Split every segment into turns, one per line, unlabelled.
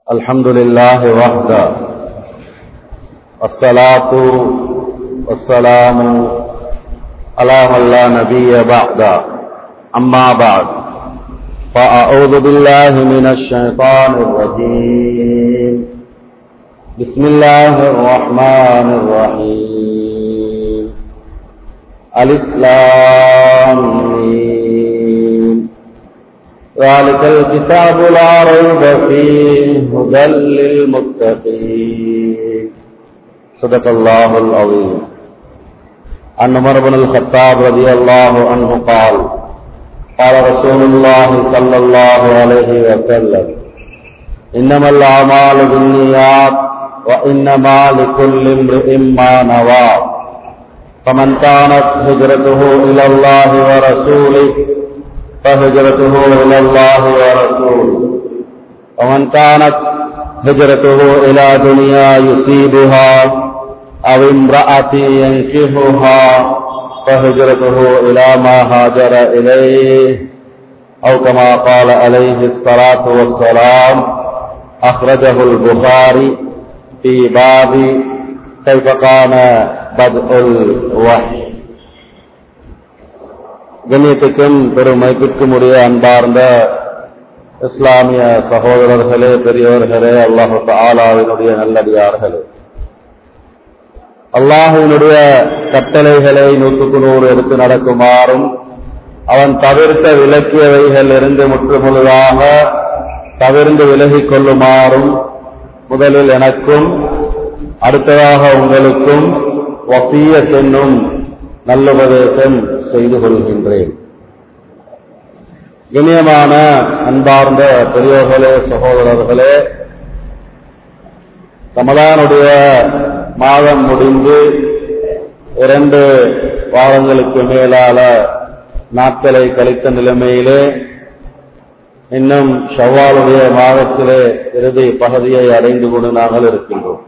الحمد لله وحده الصلاة والسلام على من لا نبي بعد أما بعد فأعوذ بالله من الشيطان الرجيم بسم الله الرحمن الرحيم ألف لام ميم. ذلك الكتاب لا ريب فيه هدى للمتقين صدق الله العظيم عن عمر بن الخطاب رضي الله عنه قال قال رسول الله صلى الله عليه وسلم إنما الأعمال بالنيات وإنما لكل امرئ ما نوى فمن كانت هجرته إلى الله ورسوله فهجرته إلى الله ورسوله ومن كانت هجرته إلى دنيا يصيبها أو امرأة ينكهها فهجرته إلى ما هاجر إليه أو كما قال عليه الصلاة والسلام أخرجه البخاري في باب كيف كان بدء الوحي கண்ணியத்துக்கும் பெருமைக்கும் உடைய அன்பார்ந்த இஸ்லாமிய சகோதரர்களே பெரியவர்களே அல்லாஹு ஆலாவினுடைய நல்லடியார்களே அல்லாஹுவினுடைய கட்டளைகளை நூற்றுக்கு நூறு எடுத்து நடக்குமாறும் அவன் தவிர்த்த விலக்கியவைகள் இருந்து முற்றுமுழுதாக தவிர்ந்து விலகிக் கொள்ளுமாறும் முதலில் எனக்கும் அடுத்ததாக உங்களுக்கும் வசியத் என்னும் நல்லுபதேசம் செய்து கொள்கின்றேன் இனியமான அன்பார்ந்த பெரியோர்களே சகோதரர்களே ரமலானுடைய மாதம் முடிந்து இரண்டு வாரங்களுக்கு மேலால நாட்களை கழித்த நிலைமையிலே இன்னும் ஷவ்வாலுடைய மாதத்திலே இறுதி பகுதியை அடைந்து கொண்டு நாங்கள் இருக்கின்றோம்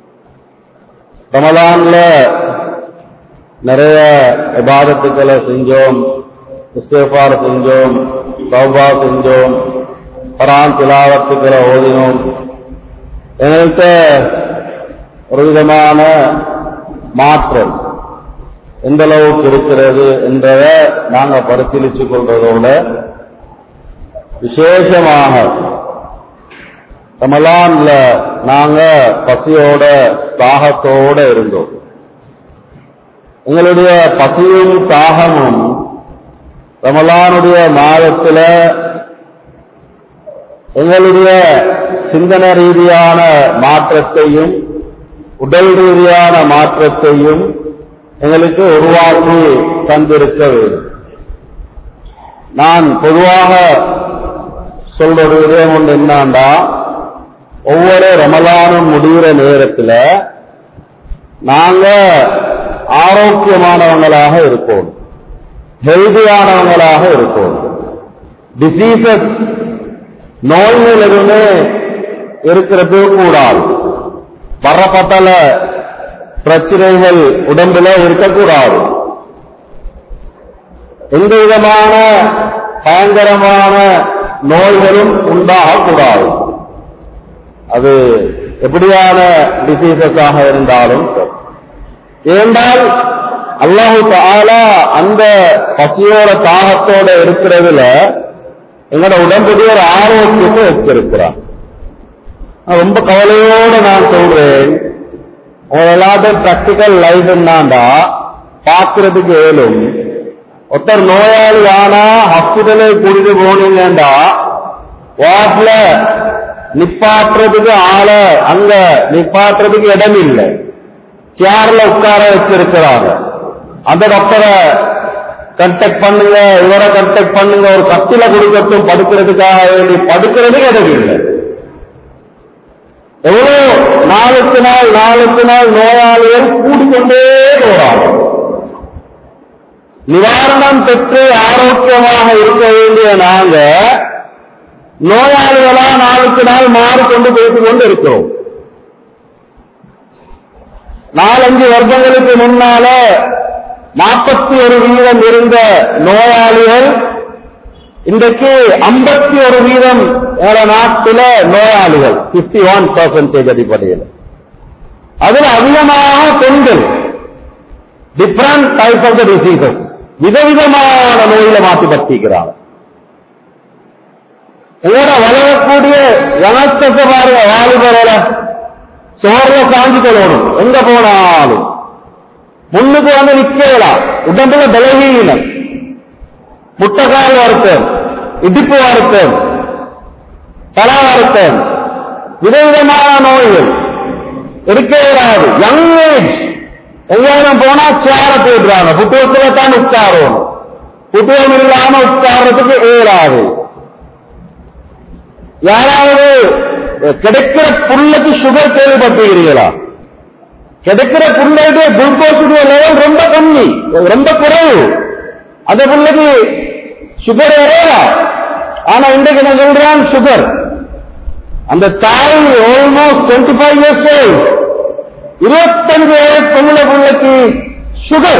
ரமலான்ல நிறைய விவாதத்துக்களை செஞ்சோம் இஸ்தேஃபார் செஞ்சோம் சௌபா செஞ்சோம் பரான் திலாவத்துக்களை ஓதினோம் எங்கள்கிட்ட ஒரு விதமான மாற்றம் எந்த அளவுக்கு இருக்கிறது என்றத நாங்க பரிசீலிச்சு கொள்றதோட விசேஷமாக ரமலான்ல நாங்க பசியோட தாகத்தோட இருந்தோம் எங்களுடைய பசியும் தாகமும் ரமலானுடைய மாதத்தில் எங்களுடைய சிந்தன ரீதியான மாற்றத்தையும் உடல் ரீதியான மாற்றத்தையும் எங்களுக்கு உருவாக்கி தந்திருக்க வேண்டும் நான் பொதுவாக சொல்ற ஒரு விதம் ஒன்று என்னாண்டா ஒவ்வொரு ரமலானும் முடிகிற நேரத்தில் நாங்க ஆரோக்கியமானவங்களாக இருப்போம் ஹெல்தியானவங்களாக இருப்போம் டிசீசஸ் நோய்கள் எதுவுமே இருக்கிறது கூடாது வரப்பட்டல பிரச்சனைகள் உடம்புல இருக்கக்கூடாது எந்த விதமான பயங்கரமான நோய்களும் உண்டாகக்கூடாது அது எப்படியான டிசீசஸாக இருந்தாலும் சரி ஏண்டால் அல்லாஹு தாலா அந்த பசியோட தாகத்தோட இருக்கிறதுல எங்களோட உடம்புடைய ஒரு ஆரோக்கியத்தை வச்சிருக்கிறான் ரொம்ப கவலையோட நான் சொல்றேன் உங்க எல்லாத்தையும் பிராக்டிக்கல் லைஃப் என்னாண்டா பாக்குறதுக்கு ஏழும் ஒருத்தர் நோயாளி ஆனா ஹாஸ்பிட்டலே கூட்டிட்டு போனீங்கடா வாட்ல நிப்பாட்டுறதுக்கு ஆள அங்க நிப்பாட்டுறதுக்கு இடம் இல்லை சேர்ல உட்கார வச்சிருக்கிறாங்க அந்த டாக்டரை கண்டெக்ட் பண்ணுங்க இவரை கண்டெக்ட் பண்ணுங்க ஒரு கத்தில கொடுக்கட்டும் படுக்கிறதுக்காக வேண்டி படுக்கிறதுக்கு இடம் இல்லை எவ்வளவு நாளுக்கு நாள் நாளுக்கு நாள் நோயாளிகள் கூடிக்கொண்டே போறாங்க நிவாரணம் பெற்று ஆரோக்கியமாக இருக்க வேண்டிய நாங்க நோயாளிகளா நாளுக்கு நாள் மாறிக்கொண்டு பேசிக் கொண்டு இருக்கிறோம் நாலஞ்சு வருடங்களுக்கு முன்னால நாற்பத்தி ஒரு வீதம் இருந்த நோயாளிகள் இன்றைக்கு ஐம்பத்தி ஒரு வீதம் வேற நாட்டில நோயாளிகள் பிப்டி ஒன் பர்சன்டேஜ் அடிப்படையில் அதுல அதிகமாக பெண்கள் different type of the diseases விதவிதமான நோயில மாற்றி பற்றிக்கிறாங்க உங்களோட வளரக்கூடிய யனஸ்தத்தை பாருங்க வாலிபரோட சோர்ல சாஞ்சு கொள்ளணும் எங்க போனாலும் முன்னுக்கு வந்து நிக்கலாம் உடம்புல பலவீனம் முட்டைக்கால் வருத்தம் இடுப்பு வருத்தம் தல வருத்தம் விதவிதமான நோய்கள் இருக்கே இராது யங் ஏஜ் எங்கேயும் போனா சேர போடுறாங்க புத்துவத்துல தான் உட்காரணும் புத்துவம் இல்லாம உட்கார்றதுக்கு ஏறாது யாராவது கிடைக்கிற புல்லுக்கு சுகர் கேள்விப்பட்டிருக்கிறீர்களா கிடைக்கிற புல்லுடைய குளுக்கோஸுடைய லெவல் ரொம்ப கம்மி ரொம்ப குறைவு அந்த புல்லுக்கு சுகர் வரையா ஆனா இன்றைக்கு நான் சொல்றேன் சுகர் அந்த தாய் ஆல்மோஸ்ட் டுவெண்ட்டி ஃபைவ் இயர்ஸ் இருபத்தஞ்சு வயசு பொங்கல புள்ளைக்கு சுகர்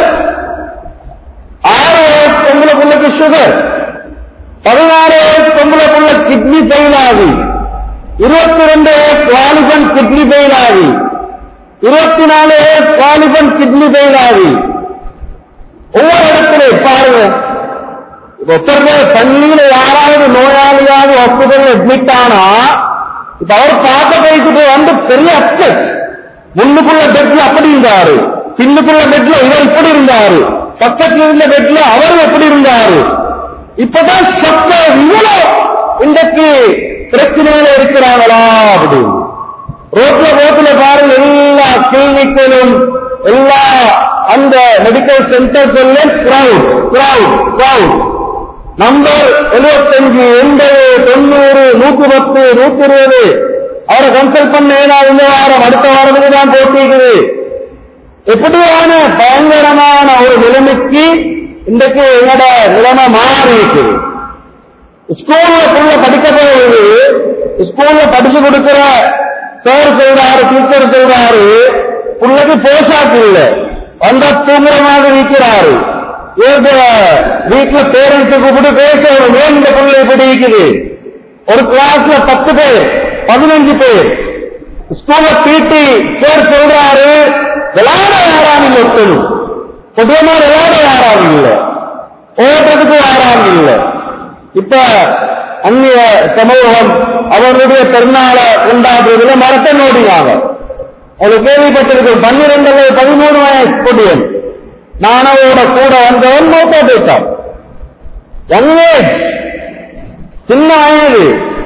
ஆறு வயசு பொங்கல புள்ளைக்கு சுகர் பதினாறு வயசு பொம்பளை புள்ள கிட்னி ஃபெயில் ஆகி இருபத்தி ரெண்டு வயசு வாலிபன் கிட்னி ஃபெயில் ஆகி இருபத்தி நாலு வயசு வாலிபன் கிட்னி ஃபெயில் ஆகி ஒவ்வொரு இடத்துல பாருங்க இப்ப ஒருத்தருக்கு பள்ளியில யாராவது நோயாளியாக ஹாஸ்பிட்டல் அட்மிட் ஆனா இப்ப அவர் பார்க்க போய்கிட்டு வந்து பெரிய அப்செட் முன்னுக்குள்ள பெட்ல அப்படி இருந்தாரு பின்னுக்குள்ள பெட்ல இவர் இப்படி இருந்தாரு பக்கத்துல இருந்த பெட்ல அவர் எப்படி இருந்தாரு இப்பதான் சத்தம் இவ்வளவு இன்றைக்கு பிரச்சனையில இருக்கிறாங்களா அப்படின்னு ரோட்ல ரோட்ல பாருங்க எல்லா கிளினிக்கிலும் எல்லா அந்த மெடிக்கல் சென்டர்ஸ் எல்லாம் கிரவுட் கிரவுட் கிரவுட் நம்பர் எழுபத்தஞ்சு எண்பது தொண்ணூறு நூத்தி பத்து நூத்தி இருபது அவரை கன்சல்ட் பண்ண ஏதாவது இந்த வாரம் அடுத்த வாரத்துக்கு தான் போட்டிக்குது எப்படியான பயங்கரமான ஒரு நிலைமைக்கு இன்றைக்கு என்னோட நிலைமை மாறி இருக்குது ஸ்கூல்ல புள்ள படிக்க போகுது ஸ்கூல்ல படிச்சு கொடுக்கிற சார் சொல்றாரு டீச்சர் சொல்றாரு புள்ளைக்கு போஷாக்கு இல்ல வந்தா தூங்குற மாதிரி இருக்கிறாரு ஏதோ வீட்டுல பேரண்ட்ஸ் கூப்பிட்டு பேசணும் ஏன் இந்த புள்ளை இப்படி இருக்குது ஒரு கிளாஸ்ல பத்து பேர் பதினஞ்சு பேர் ஸ்கூல்ல பிடி சார் சொல்றாரு விளையாட யாராலும் இல்லை ஒருத்தனும் பொதுவா விளையாட யாராலும் இல்லை ஓடுறதுக்கு யாராலும் இல்லை இப்ப அந்நிய சமூகம் அவர்களுடைய பெருநாளை உண்டாக்குறதுல மரத்தை நோடினாங்க அது கேள்விப்பட்டிருக்கும் பன்னிரண்டு அல்லது பதிமூணு வயசு பொடியன் நானவோட கூட வந்தவன் மௌத்தா போயிட்டான் யங் ஏஜ் சின்ன வயது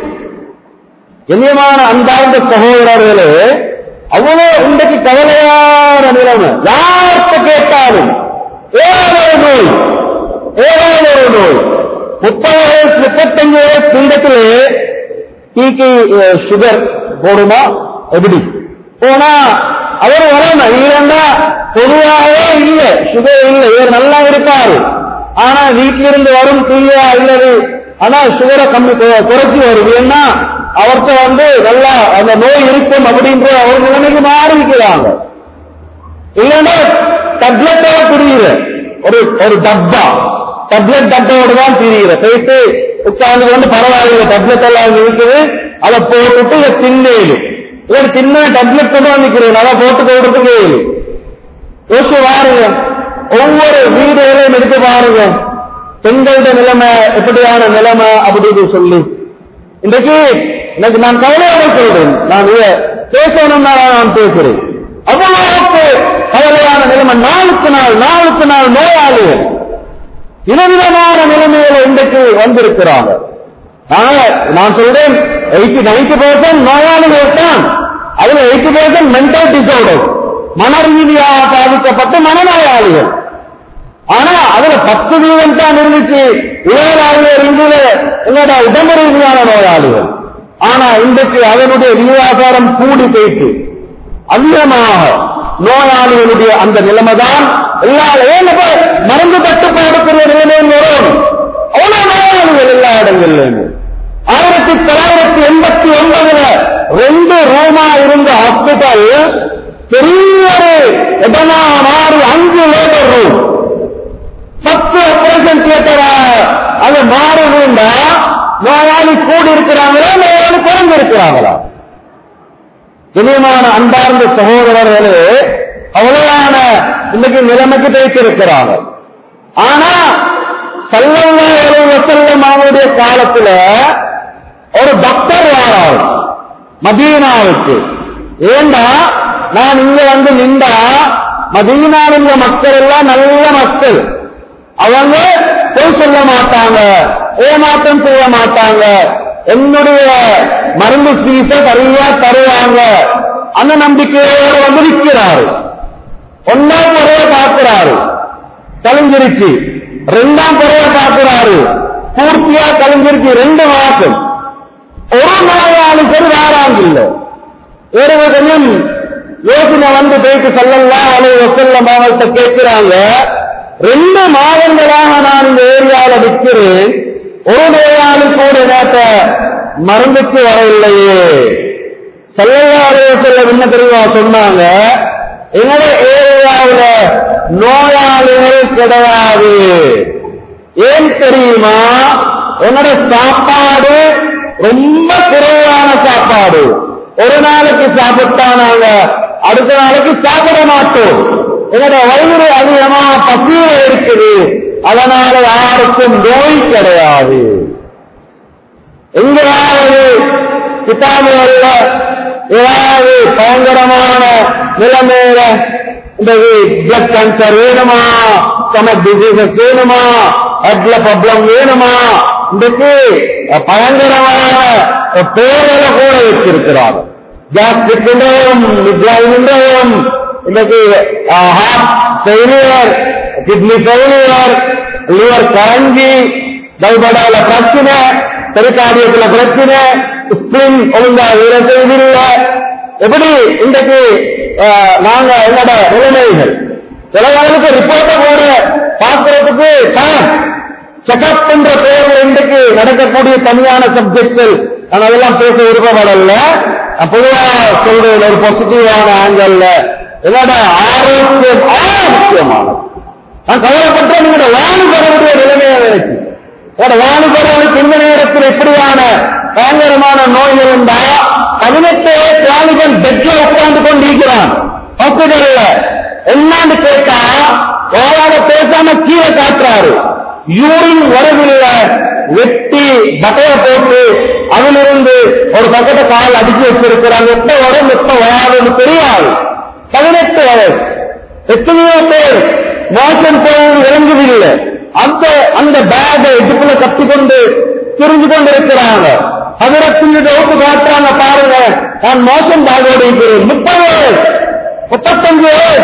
இனியமான அன்பார்ந்த சகோதரர்களே அவ்வளவு இன்றைக்கு கவலையான நிலைமை யார்கிட்ட கேட்டாலும் ஏதாவது ஒரு நோய் ஏதாவது ஒரு நோய் முப்பது வயசு முப்பத்தஞ்சு வயசு பிண்டத்திலே டீக்கு சுகர் போடுமா எப்படி போனா அவர் வரணும் இல்லைன்னா பொதுவாகவே இல்லை சுகர் இல்லை இவர் நல்லா இருப்பாரு ஆனா வீட்டிலிருந்து வரும் தீயா இல்லது ஆனா சுகரை கம்மி கு- குறைச்சி வருது ஏன்னா அவர்கிட்ட வந்து நல்லா அந்த நோய் இருக்கும் அப்படின்ற அவர் நிலைமைக்கு மாறி இருக்கிறாங்க இல்லைன்னா டப்லெட்டோட புரியுற ஒரு ஒரு டப்பா டப்லெட் டப்பாவோட தான் தெரியுற போயிட்டு உட்கார்ந்து கொண்டு பரவாயில்ல டப்லெட் எல்லாம் இங்க இருக்குது அதை போட்டுட்டு இதை தின்னேது இவர் தின்ன டப்லெட் கொண்டு வந்துக்கிறேன் அதை போட்டு போடுறதுக்கு யோசிச்சு பாருங்க ஒவ்வொரு வீடுகளையும் எடுத்து பாருங்க பெண்களுடைய நிலைமை எப்படியான நிலைமை அப்படின்னு சொல்லி இன்றைக்கு எனக்கு நான் கவலையோட சொல்றேன் நான் இதை பேசணும்னா நான் பேசுறேன் அவ்வளவுக்கு கவலையான நிலைமை நாளுக்கு நாள் நாளுக்கு நாள் நோயாளிகள் விதவிதமான நிலைமையில இன்றைக்கு வந்திருக்கிறாங்க ஆனா நான் சொல்றேன் எயிட்டி நைன்டி பர்சன்ட் நோயாளிகள் தான் அதுல எயிட்டி பர்சன்ட் மென்டல் டிசார்டர் மன ரீதியாக பாதிக்கப்பட்ட மனநோயாளிகள் ஆனா அதுல பத்து வீதம் தான் இருந்துச்சு உலகளாவிய ரீதியில என்னோட உடம்பு ரீதியான நோயாளிகள் ஆனா இன்றைக்கு அதனுடைய விகிதாசாரம் கூடி போயிட்டு அதிகமாக நோயாளிகளுடைய அந்த நிலைமைதான் எல்லா ஏன் இப்ப மருந்து தட்டுப்பாடுக்குரிய நிலைமையும் வரும் அவ்வளவு நோயாளிகள் எல்லா இடங்களிலும் ஆயிரத்தி தொள்ளாயிரத்தி எண்பத்தி ஒன்பதுல ரெண்டு ரூமா இருந்த ஹாஸ்பிட்டல் பெரிய ஒரு இடமா மாறி அஞ்சு லேபர் ரூம் பத்து ஆபரேஷன் தியேட்டரா அது மாறுதுண்டா நோயாளி கூடி இருக்கிறாங்களா நோயாளி குறைந்து இருக்கிறாங்களா இனியமான அன்பார்ந்த சகோதரர்களே அவ்வளவான இன்னைக்கு நிலைமைக்கு பேசிருக்கிறாங்க ஆனா சல்லல்லாஹு வசல்லம் அவருடைய காலத்துல ஒரு டாக்டர் வாராரு மதீனாவுக்கு ஏண்டா நான் இங்க வந்து நின்றா மதீனாவில் உள்ள மக்கள் எல்லாம் நல்ல மக்கள் அவங்க பொய் சொல்ல மாட்டாங்க ஏமாற்றம் செய்ய மாட்டாங்க என்னுடைய மருந்து ஃபீஸ சரியா தருவாங்க அந்த நம்பிக்கையோடு வந்து நிற்கிறாரு ஒன்னாம் முறைய பார்க்கிறாரு கலைஞ்சிருச்சு ரெண்டாம் முறைய பார்க்கிறாரு பூர்த்தியா கலைஞ்சிருச்சு ரெண்டு மாசம் ஒரு நோயாளி சரி வாராங்க இல்ல ஒரு கொஞ்சம் யோசனை வந்து போயிட்டு சொல்லலாம் அலை வசல்லம் அவங்கள்ட்ட கேட்கிறாங்க ரெண்டு மாதங்களாக நான் இந்த ஏரியால விற்கிறேன் ஒரு நோயாளி கூட நேற்ற மருந்துக்கு வரவில்லையே செல்லவாடைய செல்ல என்ன தெரியுமா சொன்னாங்க என்னோட ஏரியாவுல நோயாளிகள் கிடையாது ஏன் தெரியுமா என்னோட சாப்பாடு ரொம்ப குறைவான சாப்பாடு ஒரு நாளைக்கு சாப்பிட்டா நாங்க அடுத்த நாளைக்கு சாப்பிட மாட்டோம் என்னோட வயிறு அதிகமா பசியில இருக்குது அதனால யாருக்கும் நோய் கிடையாது எங்கேயாவது கிட்டாமையில ஏதாவது பயங்கரமான நிலைமையில இந்த பிளட் கேன்சர் வேணுமா ஸ்டமக் டிசீசஸ் வேணுமா ஹெட்ல ப்ராப்ளம் வேணுமா இன்றைக்கு பயங்கரமான பேரல கூட வச்சிருக்கிறார் கேஸ்ட்ரிக் மிட்லைன் இன்னைக்கு heart failure kidney failure liver கரஞ்சி டைபடால பிரச்சனை பெருக்காடியத்துல பிரச்சனை ஸ்பின் ஒழுங்கா வேலை செய்தில்லை எப்படி இன்றைக்கு அஹ், நாங்க என்னோட நிலைமைகள் சில நாளுக்கு ரிப்போர்ட்டை கூட பார்க்கறதுக்கு டைம் செக்அப் என்ற பெயர்ல இன்றைக்கு நடக்கக்கூடிய தனியான சப்ஜெக்ட்கள் நான் அதெல்லாம் பேச விருப்பப்படல நான் பொதுவா சொல்றேன் ஒரு பாசிட்டிவான ஆங்கிள் என்னோட ஆரோக்கியம் ஆ, முக்கியமானது நான் கவலைப்பட்டேன் நீங்க வாணிபரவுடைய நிலைமையை நினைச்சு உங்களோட வாணிபரவுக்கு இந்த நேரத்தில் எப்படியான பயங்கரமான நோய்கள் இருந்தா பதினெட்டு வாலிபன் பெட்ல உட்கார்ந்து கொண்டிருக்கிறான் ஹாஸ்பிட்டல்ல என்னன்னு கேட்டா வாழாத பேசாம கீழே காட்டுறாரு யூரின் வரவில்லை வெட்டி பட்டைய போட்டு அதிலிருந்து ஒரு பக்கத்தை கால் அடிச்சு வச்சிருக்கிறாங்க எப்ப வரும் எப்ப வராதுன்னு தெரியாது பதினெட்டு வயசு எத்தனையோ பேர் மோசம் போவது விளங்குதில்லை அந்த அந்த பேகை இடுப்புல கட்டிக்கொண்டு திரிஞ்சு கொண்டு இருக்கிறாங்க அதிரத்தில் ஒப்பு காட்டுறாங்க பாருங்க நான் மோசம் பேகோடு இருக்கிறேன் முப்பது வயசு முப்பத்தஞ்சு வயசு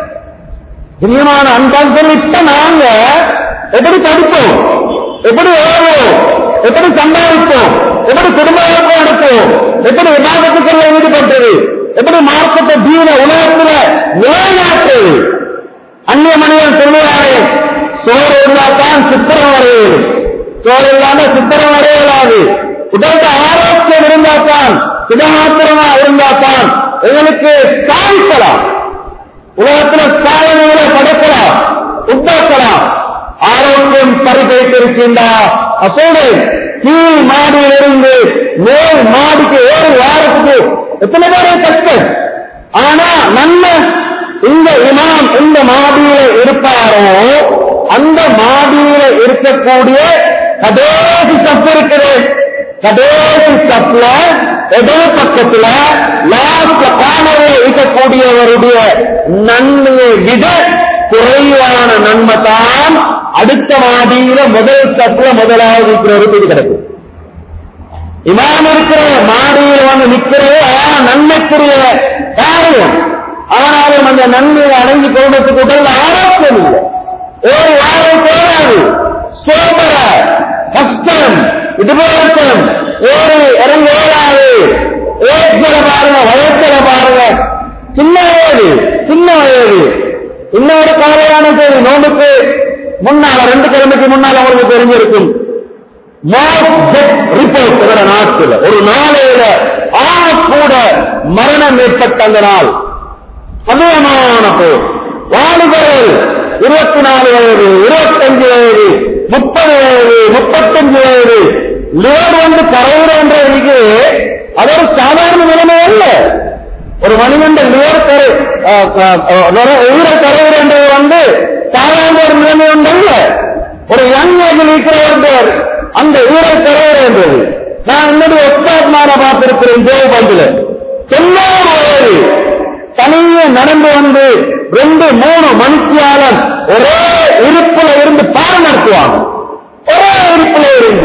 பிரியமான அன்பான் சொல்லி இப்ப நாங்க எப்படி படிப்போம் எப்படி ஓடுவோம் எப்படி சம்பாதிப்போம் எப்படி குடும்ப வாழ்க்கை நடத்துவோம் எப்படி விவாதத்துக்குள்ள ஈடுபட்டது எப்படி மார்க்கத்தை தீன உலகத்துல நிலைநாட்டுவது அந்நிய மனிதன் சொல்லுவாரே சோறு இருந்தால்தான் சித்திரம் வரையுது சோறு இல்லாம சித்திரம் வரையலாது உடல்ல ஆரோக்கியம் இருந்தால்தான் சுகமாத்திரமா இருந்தால்தான் எங்களுக்கு சாதிக்கலாம் உலகத்துல சாதனைகளை படைக்கலாம் உண்டாக்கலாம் ஆரோக்கியம் பரிசெய்திருக்கின்றா அசோடு கீழ் மாடியிலிருந்து மேல் மாடிக்கு ஏழு வாரத்துக்கு எத்தனை பேரே கஷ்டம் ஆனா நன்மை இந்த இமாம் இந்த மாடியில இருப்பாரோ அந்த மாடியில இருக்கக்கூடிய கடைசி சப்பு இருக்குது கடைசி சப்ல இடது பக்கத்துல லாஸ்ட் கார்னர்ல இருக்கக்கூடியவருடைய நன்மையை விட குறைவான நன்மை தான் அடுத்த மாடியில முதல் சப்ல முதலாவது இருக்கிறவருக்கு இது கிடைக்கும் இமாம் இருக்கிற மாடியில் வந்து நிற்கிறது ஆ, நன்மைக்குரிய காரியம் ஆனாலும் அந்த நன்மையை அடங்கி கொள்வதற்கு உடல் ஆரோக்கியம் இல்லை ஒரு வாரம் போராது சோபர கஷ்டம் இதுபோலத்தம் ஏறி இறங்கி ஓடாது ஏற்றல பாருங்க வயசுல பாருங்க சின்ன வயது சின்ன வயது இன்னொரு கவலையான செய்தி நோம்புக்கு முன்னால ரெண்டு கிழமைக்கு முன்னால உங்களுக்கு தெரிஞ்சிருக்கும் ரிப்போர்ட் நாட்டில் ஒரு நாளையில ஆ கூட மரணம் ஏற்பட்ட அந்த நாள் அதிகமான போர் வாலிபர்கள் இருபத்தி நாலு வயது இருபத்தஞ்சு வயது முப்பது வயது முப்பத்தஞ்சு வயது லிவர் வந்து கரையிறன்ற இது அது ஒரு சாதாரண நிலைமை அல்ல ஒரு மனிதன் லிவர் கரை உயிர கரையிறன்றது வந்து சாதாரண ஒரு நிலைமை ஒன்றல்ல ஒரு யங் ஏஜில் இருக்கிறவர் அந்த உயிரை கரையிறன்றது நான் இன்னொரு ஒத்தாத்மான பார்த்திருக்கிறேன் ஜோ பந்தில் தொண்ணூறு வயது தனியே நடந்து வந்து ரெண்டு மூணு மணித்தியாலம் ஒரே இருப்புல இருந்து பாடம் நடத்துவாங்க ஒரே இருப்புல இருந்து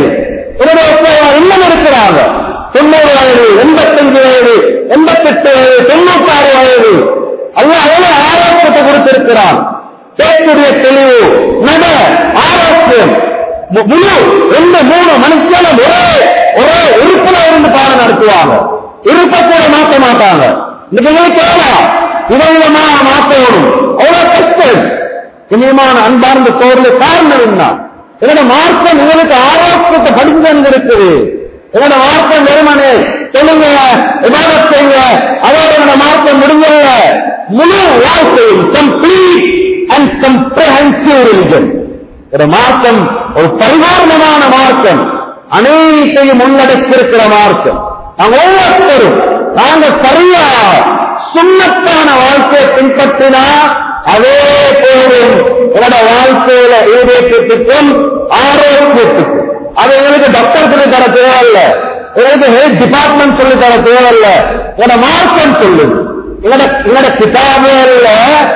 இன்னும் இருக்கிறாங்க தொண்ணூறு வயது எண்பத்தஞ்சு வயது எண்பத்தெட்டு வயது தொண்ணூத்தாறு வயது அல்ல அவ்வளவு ஆரோக்கியத்தை கொடுத்திருக்கிறான் பேச்சுடைய தெளிவு நட ஆரோக்கியம் மு- முழு ரெண்டு மூணு மணித்தியாலம் ஒரே ஒரே இருப்புல இருந்து பாடம் நடத்துவாங்க இருப்பை கூட மாற்ற மாட்டாங்க இன்னைக்கு கேட்கலாம் இவங்களமா மாற்றணும் அவ்வளவு கஷ்டம் இனியமான அன்பார்ந்த சோர்வு காரணம் என்ன என்னோட மார்க்கம் உங்களுக்கு ஆரோக்கியத்தை படிச்சு தந்திருக்குது என்னோட மார்க்கம் வெறுமனே சொல்லுங்க விவாதம் செய்யுங்க அதோட என்னோட மார்க்கம் முடிஞ்சல முழு வாழ்க்கையில் கம்ப்ளீட் அண்ட் கம்ப்ரஹென்சிவ் ரிலிஜன் ஒரு மார்க்கம் ஒரு பரிபூர்ணமான மார்க்கம் அனைத்தையும் உள்ளடக்கியிருக்கிற மார்க்கம் நாங்க ஒவ்வொருத்தரும் நாங்க சரியா சுண்ணத்தான வாழ்க்கையை பின்பற்றினா அதே போதும் என்னோட வாழ்க்கையில ஈடேற்றத்துக்கும் ஆரோக்கியத்துக்கும் அது எங்களுக்கு டாக்டர் சொல்லி தர தேவையில்ல எங்களுக்கு ஹெல்த் டிபார்ட்மெண்ட் சொல்லி தர தேவையில்ல என்னோட மார்க்கம் சொல்லுது எங்களோட எங்களோட கிதாபுல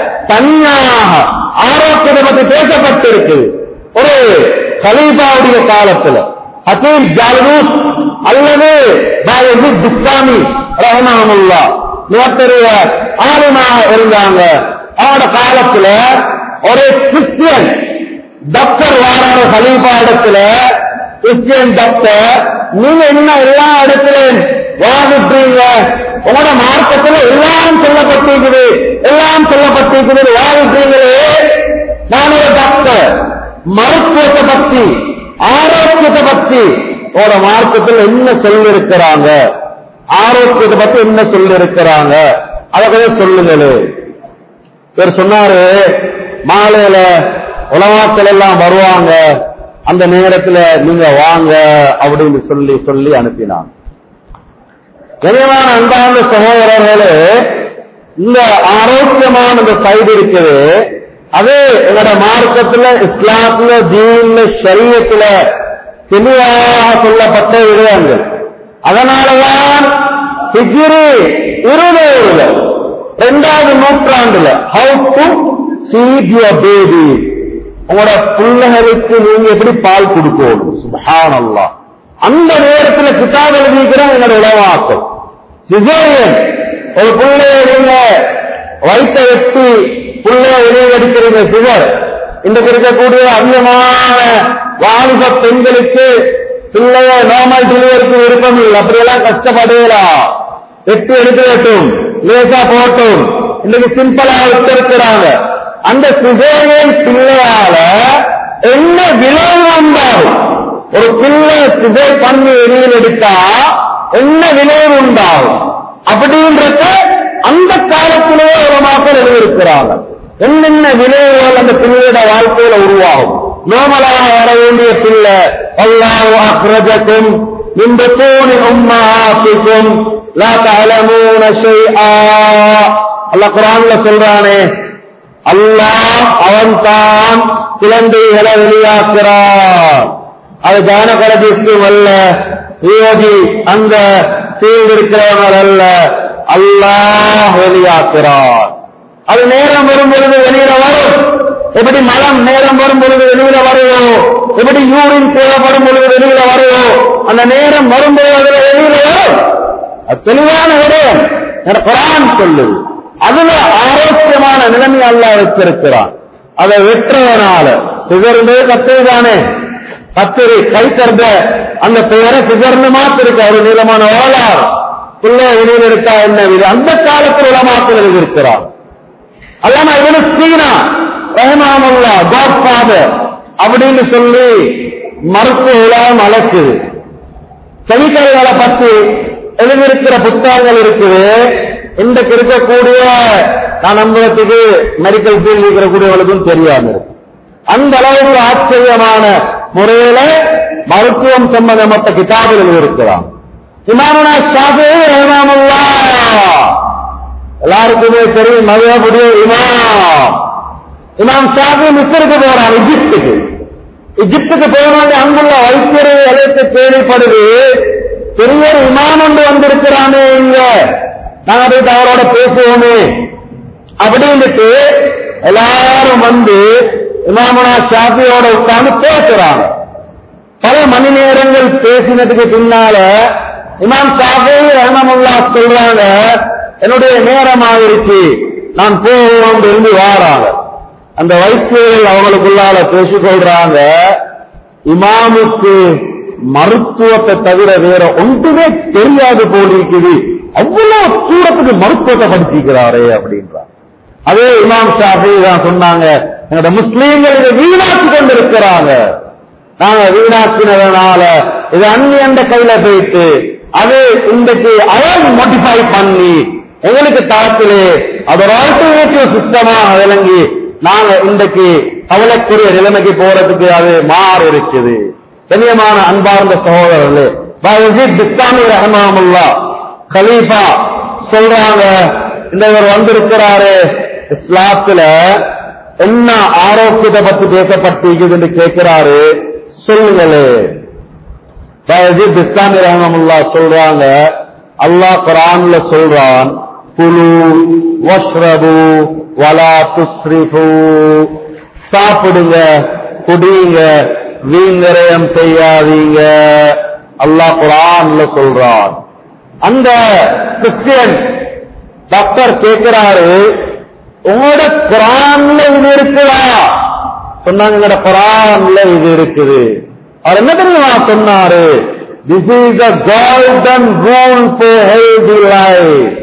தனியாக ஆரோக்கியத்தை பற்றி பேசப்பட்டிருக்கு ஒரு கலீபாவுடைய காலத்துல ஹசீம் ஜாலூஸ் அல்லது பாயது துஸ்தாமி ரஹமானுல்லா நேற்றைய ஆளுமாக இருந்தாங்க அவனோட காலத்துல ஒரு கிறிஸ்டியன் டாக்டர் வாரான கலீபா இடத்துல கிறிஸ்டியன் டாக்டர் நீங்க என்ன எல்லா இடத்துலயும் வாதிட்டீங்க உங்களோட மார்க்கத்துல எல்லாம் சொல்லப்பட்டிருக்குது எல்லாம் சொல்லப்பட்டிருக்குது வாதிட்டீங்களே நான் ஒரு டாக்டர் மருத்துவத்தை பத்தி ஆரோக்கியத்தை பத்தி உங்களோட மார்க்கத்தில் என்ன சொல்லிருக்கிறாங்க ஆரோக்கியத்தை பத்தி என்ன சொல்லிருக்கிறாங்க அதை கொஞ்சம் சொல்லுங்களே இவர் சொன்னாரு மாலையில உலமாக்கள் எல்லாம் வருவாங்க அந்த நேரத்துல நீங்க வாங்க அப்படின்னு சொல்லி சொல்லி அனுப்பினான் கனியமான அன்பார்ந்த சகோதரர்களே இந்த ஆரோக்கியமான இந்த சைடு இருக்குது அது எங்களோட மார்க்கத்துல இஸ்லாத்துல தீன்ல ஷரியத்துல தெளிவாக சொல்லப்பட்ட விடயங்கள் அதனாலதான் ஹிஜ்ரி இருநூறுல இரண்டாவது நூற்றாண்டுல how to feed your baby உங்களோட பிள்ளைகளுக்கு நீங்க எப்படி பால் கொடுக்கணும் சுபஹான் அல்லாஹ் அந்த நேரத்துல கிதாப் எழுதிக்கிற எங்களோட உலவாக்கள் சிசேரியன் ஒரு பிள்ளைய நீங்க வயிற்ற வெட்டி பிள்ளைய வெளியே அடிக்கிறீங்க சிகர் இன்றைக்கு இருக்கக்கூடிய அதிகமான வாலிப பெண்களுக்கு பிள்ளைய நார்மல் டெலிவரிக்கு விருப்பம் இல்லை அப்படியெல்லாம் கஷ்டப்படலாம் வெட்டி எடுக்கட்டும் லேசா போட்டும் இன்னைக்கு சிம்பிளா வச்சிருக்கிறாங்க அந்த சிசேரியன் பிள்ளையால என்ன விளைவு உண்டாகும் ஒரு பிள்ளை சிதை பண்ணி வெளியில் எடுத்தா என்ன விளைவு உண்டாகும் அப்படின்றத அந்த காலத்திலேயே ஒரு மக்கள் எழுதியிருக்கிறாங்க என்னென்ன விளைவுகள் அந்த பிள்ளையோட வாழ்க்கையில உருவாகும் நோமலாக வர வேண்டிய பிள்ளை அல்லாஹ் அக்ரஜக்கும் இந்த தூணி உம்மாக்கும் லா தலமூன ஷைஆ அல்லாஹ் குர்ஆன்ல சொல்றானே அல்லாஹ் அவன்தான் குழந்தைகளை வெளியாக்குறான் அது கானகரபிஸ்டும் அல்ல யோகி அந்த ஃபீல்டு இருக்கிறவங்க அல்ல அல்லாஹ் வெளியாக்குறான் அது நேரம் வரும் பொழுது வெளியில வரும் எப்படி மலம் நேரம் வரும் பொழுது வெளியில வருவோ எப்படி யூரின் தேவைப்படும் பொழுது வெளியில வருவோ அந்த நேரம் வரும் பொழுது அதுல வெளியில வரும் அது தெளிவான விடயம் எனக்கு குரான் சொல்லுது அதுல ஆரோக்கியமான நிலைமை அல்லாஹ் வச்சிருக்கிறான் அதை வெற்றவனால சிகர்ந்து கத்துதானே கத்திரி கைத்தறத அந்த பெயரை சிகர்ந்து மாத்திருக்க ஒரு நீளமான ஓலார் பிள்ளை வெளியில் இருக்கா என்ன இது அந்த காலத்தில் உலமாத்தில் எழுதியிருக்கிறான் அல்லாம இவனு சீனா ரஹமானுல்லா காட் ஃபாதர் அப்படின்னு சொல்லி மருத்துவ உலகம் அழைக்குது கெமிக்கல்களை பத்தி எழுதியிருக்கிற புத்தகங்கள் இருக்குது இன்றைக்கு இருக்கக்கூடிய நான் நம்புறதுக்கு மெடிக்கல் ஃபீல்ட் இருக்கக்கூடியவர்களுக்கும் தெரியாம இருக்கு அந்த அளவுக்கு ஆச்சரியமான முறையில மருத்துவம் சம்பந்தப்பட்ட கிதாபுகள் இருக்கிறான் இமாமுனா ஷாஃபி ரஹ்மத்துல்லாஹ் எல்லாருக்குமே தெரியும் மதுரபுடைய இமாம் இமாம் ஷாஃபி மிஸ்ருக்கு போறான் எகிப்துக்கு எகிப்துக்கு போனோட அங்குள்ள வைத்தியரை அழைத்து கேள்விப்படுது பெரிய ஒரு இமாம் ஒன்று வந்திருக்கிறானே இங்க நாங்க போயிட்டு அவரோட பேசுவோமே அப்படின்ட்டு எல்லாரும் வந்து இமாமுனா ஷாஃபியோட உட்கார்ந்து பேசுறாங்க பல மணி நேரங்கள் பேசினதுக்கு பின்னால இமாம் ஷாஃபி ரஹமமுல்லா சொல்றாங்க என்னுடைய நேரம் ஆயிருச்சு நான் போவோம் இருந்து வாராங்க அந்த வைத்தியர்கள் அவங்களுக்குள்ளால பேசிக்கொள்றாங்க இமாமுக்கு மருத்துவத்தை தவிர வேற ஒன்றுமே தெரியாது போல் இருக்குது அவ்வளவு தூரத்துக்கு மருத்துவத்தை படிச்சிருக்கிறாரே அப்படின்றாங்க அதே இமாம் ஷாஃபி தான் சொன்னாங்க எங்களோட முஸ்லீம்கள் இதை வீணாக்கி கொண்டிருக்கிறாங்க நாங்க வீணாக்கினதுனால இது அந்நியண்ட கையில போயிட்டு அது இன்றைக்கு அவன் மோட்டிஃபை பண்ணி எங்களுக்கு தரத்திலே அது ஒரு ஆல்டர்னேட்டிவ் சிஸ்டமா விளங்கி நாங்க இன்றைக்கு கவலைக்குரிய நிலைமைக்கு போறதுக்கு அது மாறு இருக்குது கண்ணியமான அன்பார்ந்த சகோதரர்களே பாயஜித் பிஸ்தாமி ரஹமாமுல்லா கலீஃபா சொல்றாங்க இந்த இவர் வந்திருக்கிறாரு இஸ்லாத்துல என்ன ஆரோக்கியத்தை பத்தி பேசப்பட்டிருக்குது என்று கேட்கிறாரு சொல்லுங்களே பாயஜித் பிஸ்தாமி ரஹமாமுல்லா சொல்றாங்க அல்லாஹ் குரான்ல சொல்றான் குலு வஷ்ரபு வலா துஸ்ரிஃபு சாப்பிடுங்க குடிங்க வீங்கரயம் செய்யாதீங்க அல்லாஹ் குரான்ல சொல்றான் அந்த கிறிஸ்டியன் டாக்டர் கேட்கிறாரு உங்களோட குரான்ல இது இருக்குதா சொன்னாங்க எங்களோட குரான்ல இது இருக்குது அவர் என்ன தெரியுமா சொன்னாரு this is the golden rule for healthy life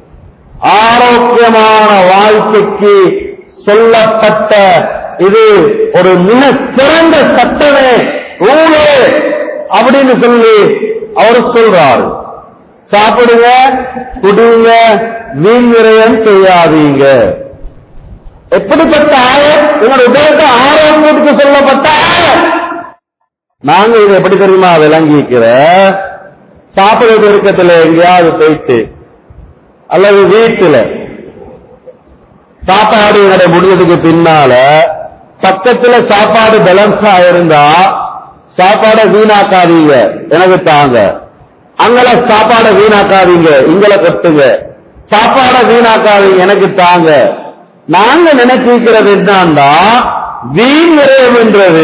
ஆரோக்கியமான வாழ்க்கைக்கு சொல்லப்பட்ட இது ஒரு மிக சிறந்த சட்டமே ரூலே அப்படின்னு சொல்லி அவர் சொல்றாரு சாப்பிடுங்க குடிங்க வீண்விரயம் செய்யாதீங்க எப்படிப்பட்ட ஆயம் உங்களோட உதயத்தை ஆரோக்கியத்துக்கு சொல்லப்பட்ட ஆயம் நாங்க இதை எப்படி தெரியுமா விளங்கிக்கிற சாப்பிடுறது இருக்கத்துல எங்கேயாவது போயிட்டு அல்லது வீட்டுல சாப்பாடு எங்களை முடிஞ்சதுக்கு பின்னால பக்கத்துல சாப்பாடு பேலன்ஸா இருந்தா சாப்பாடை வீணாக்காதீங்க எனக்கு தாங்க அங்கல சாப்பாடை வீணாக்காதீங்க இங்கல கொட்டுங்க சாப்பாடை வீணாக்காதீங்க எனக்கு தாங்க நாங்க நினைச்சிருக்கிறது என்னன்னா வீண் விரயம்ன்றது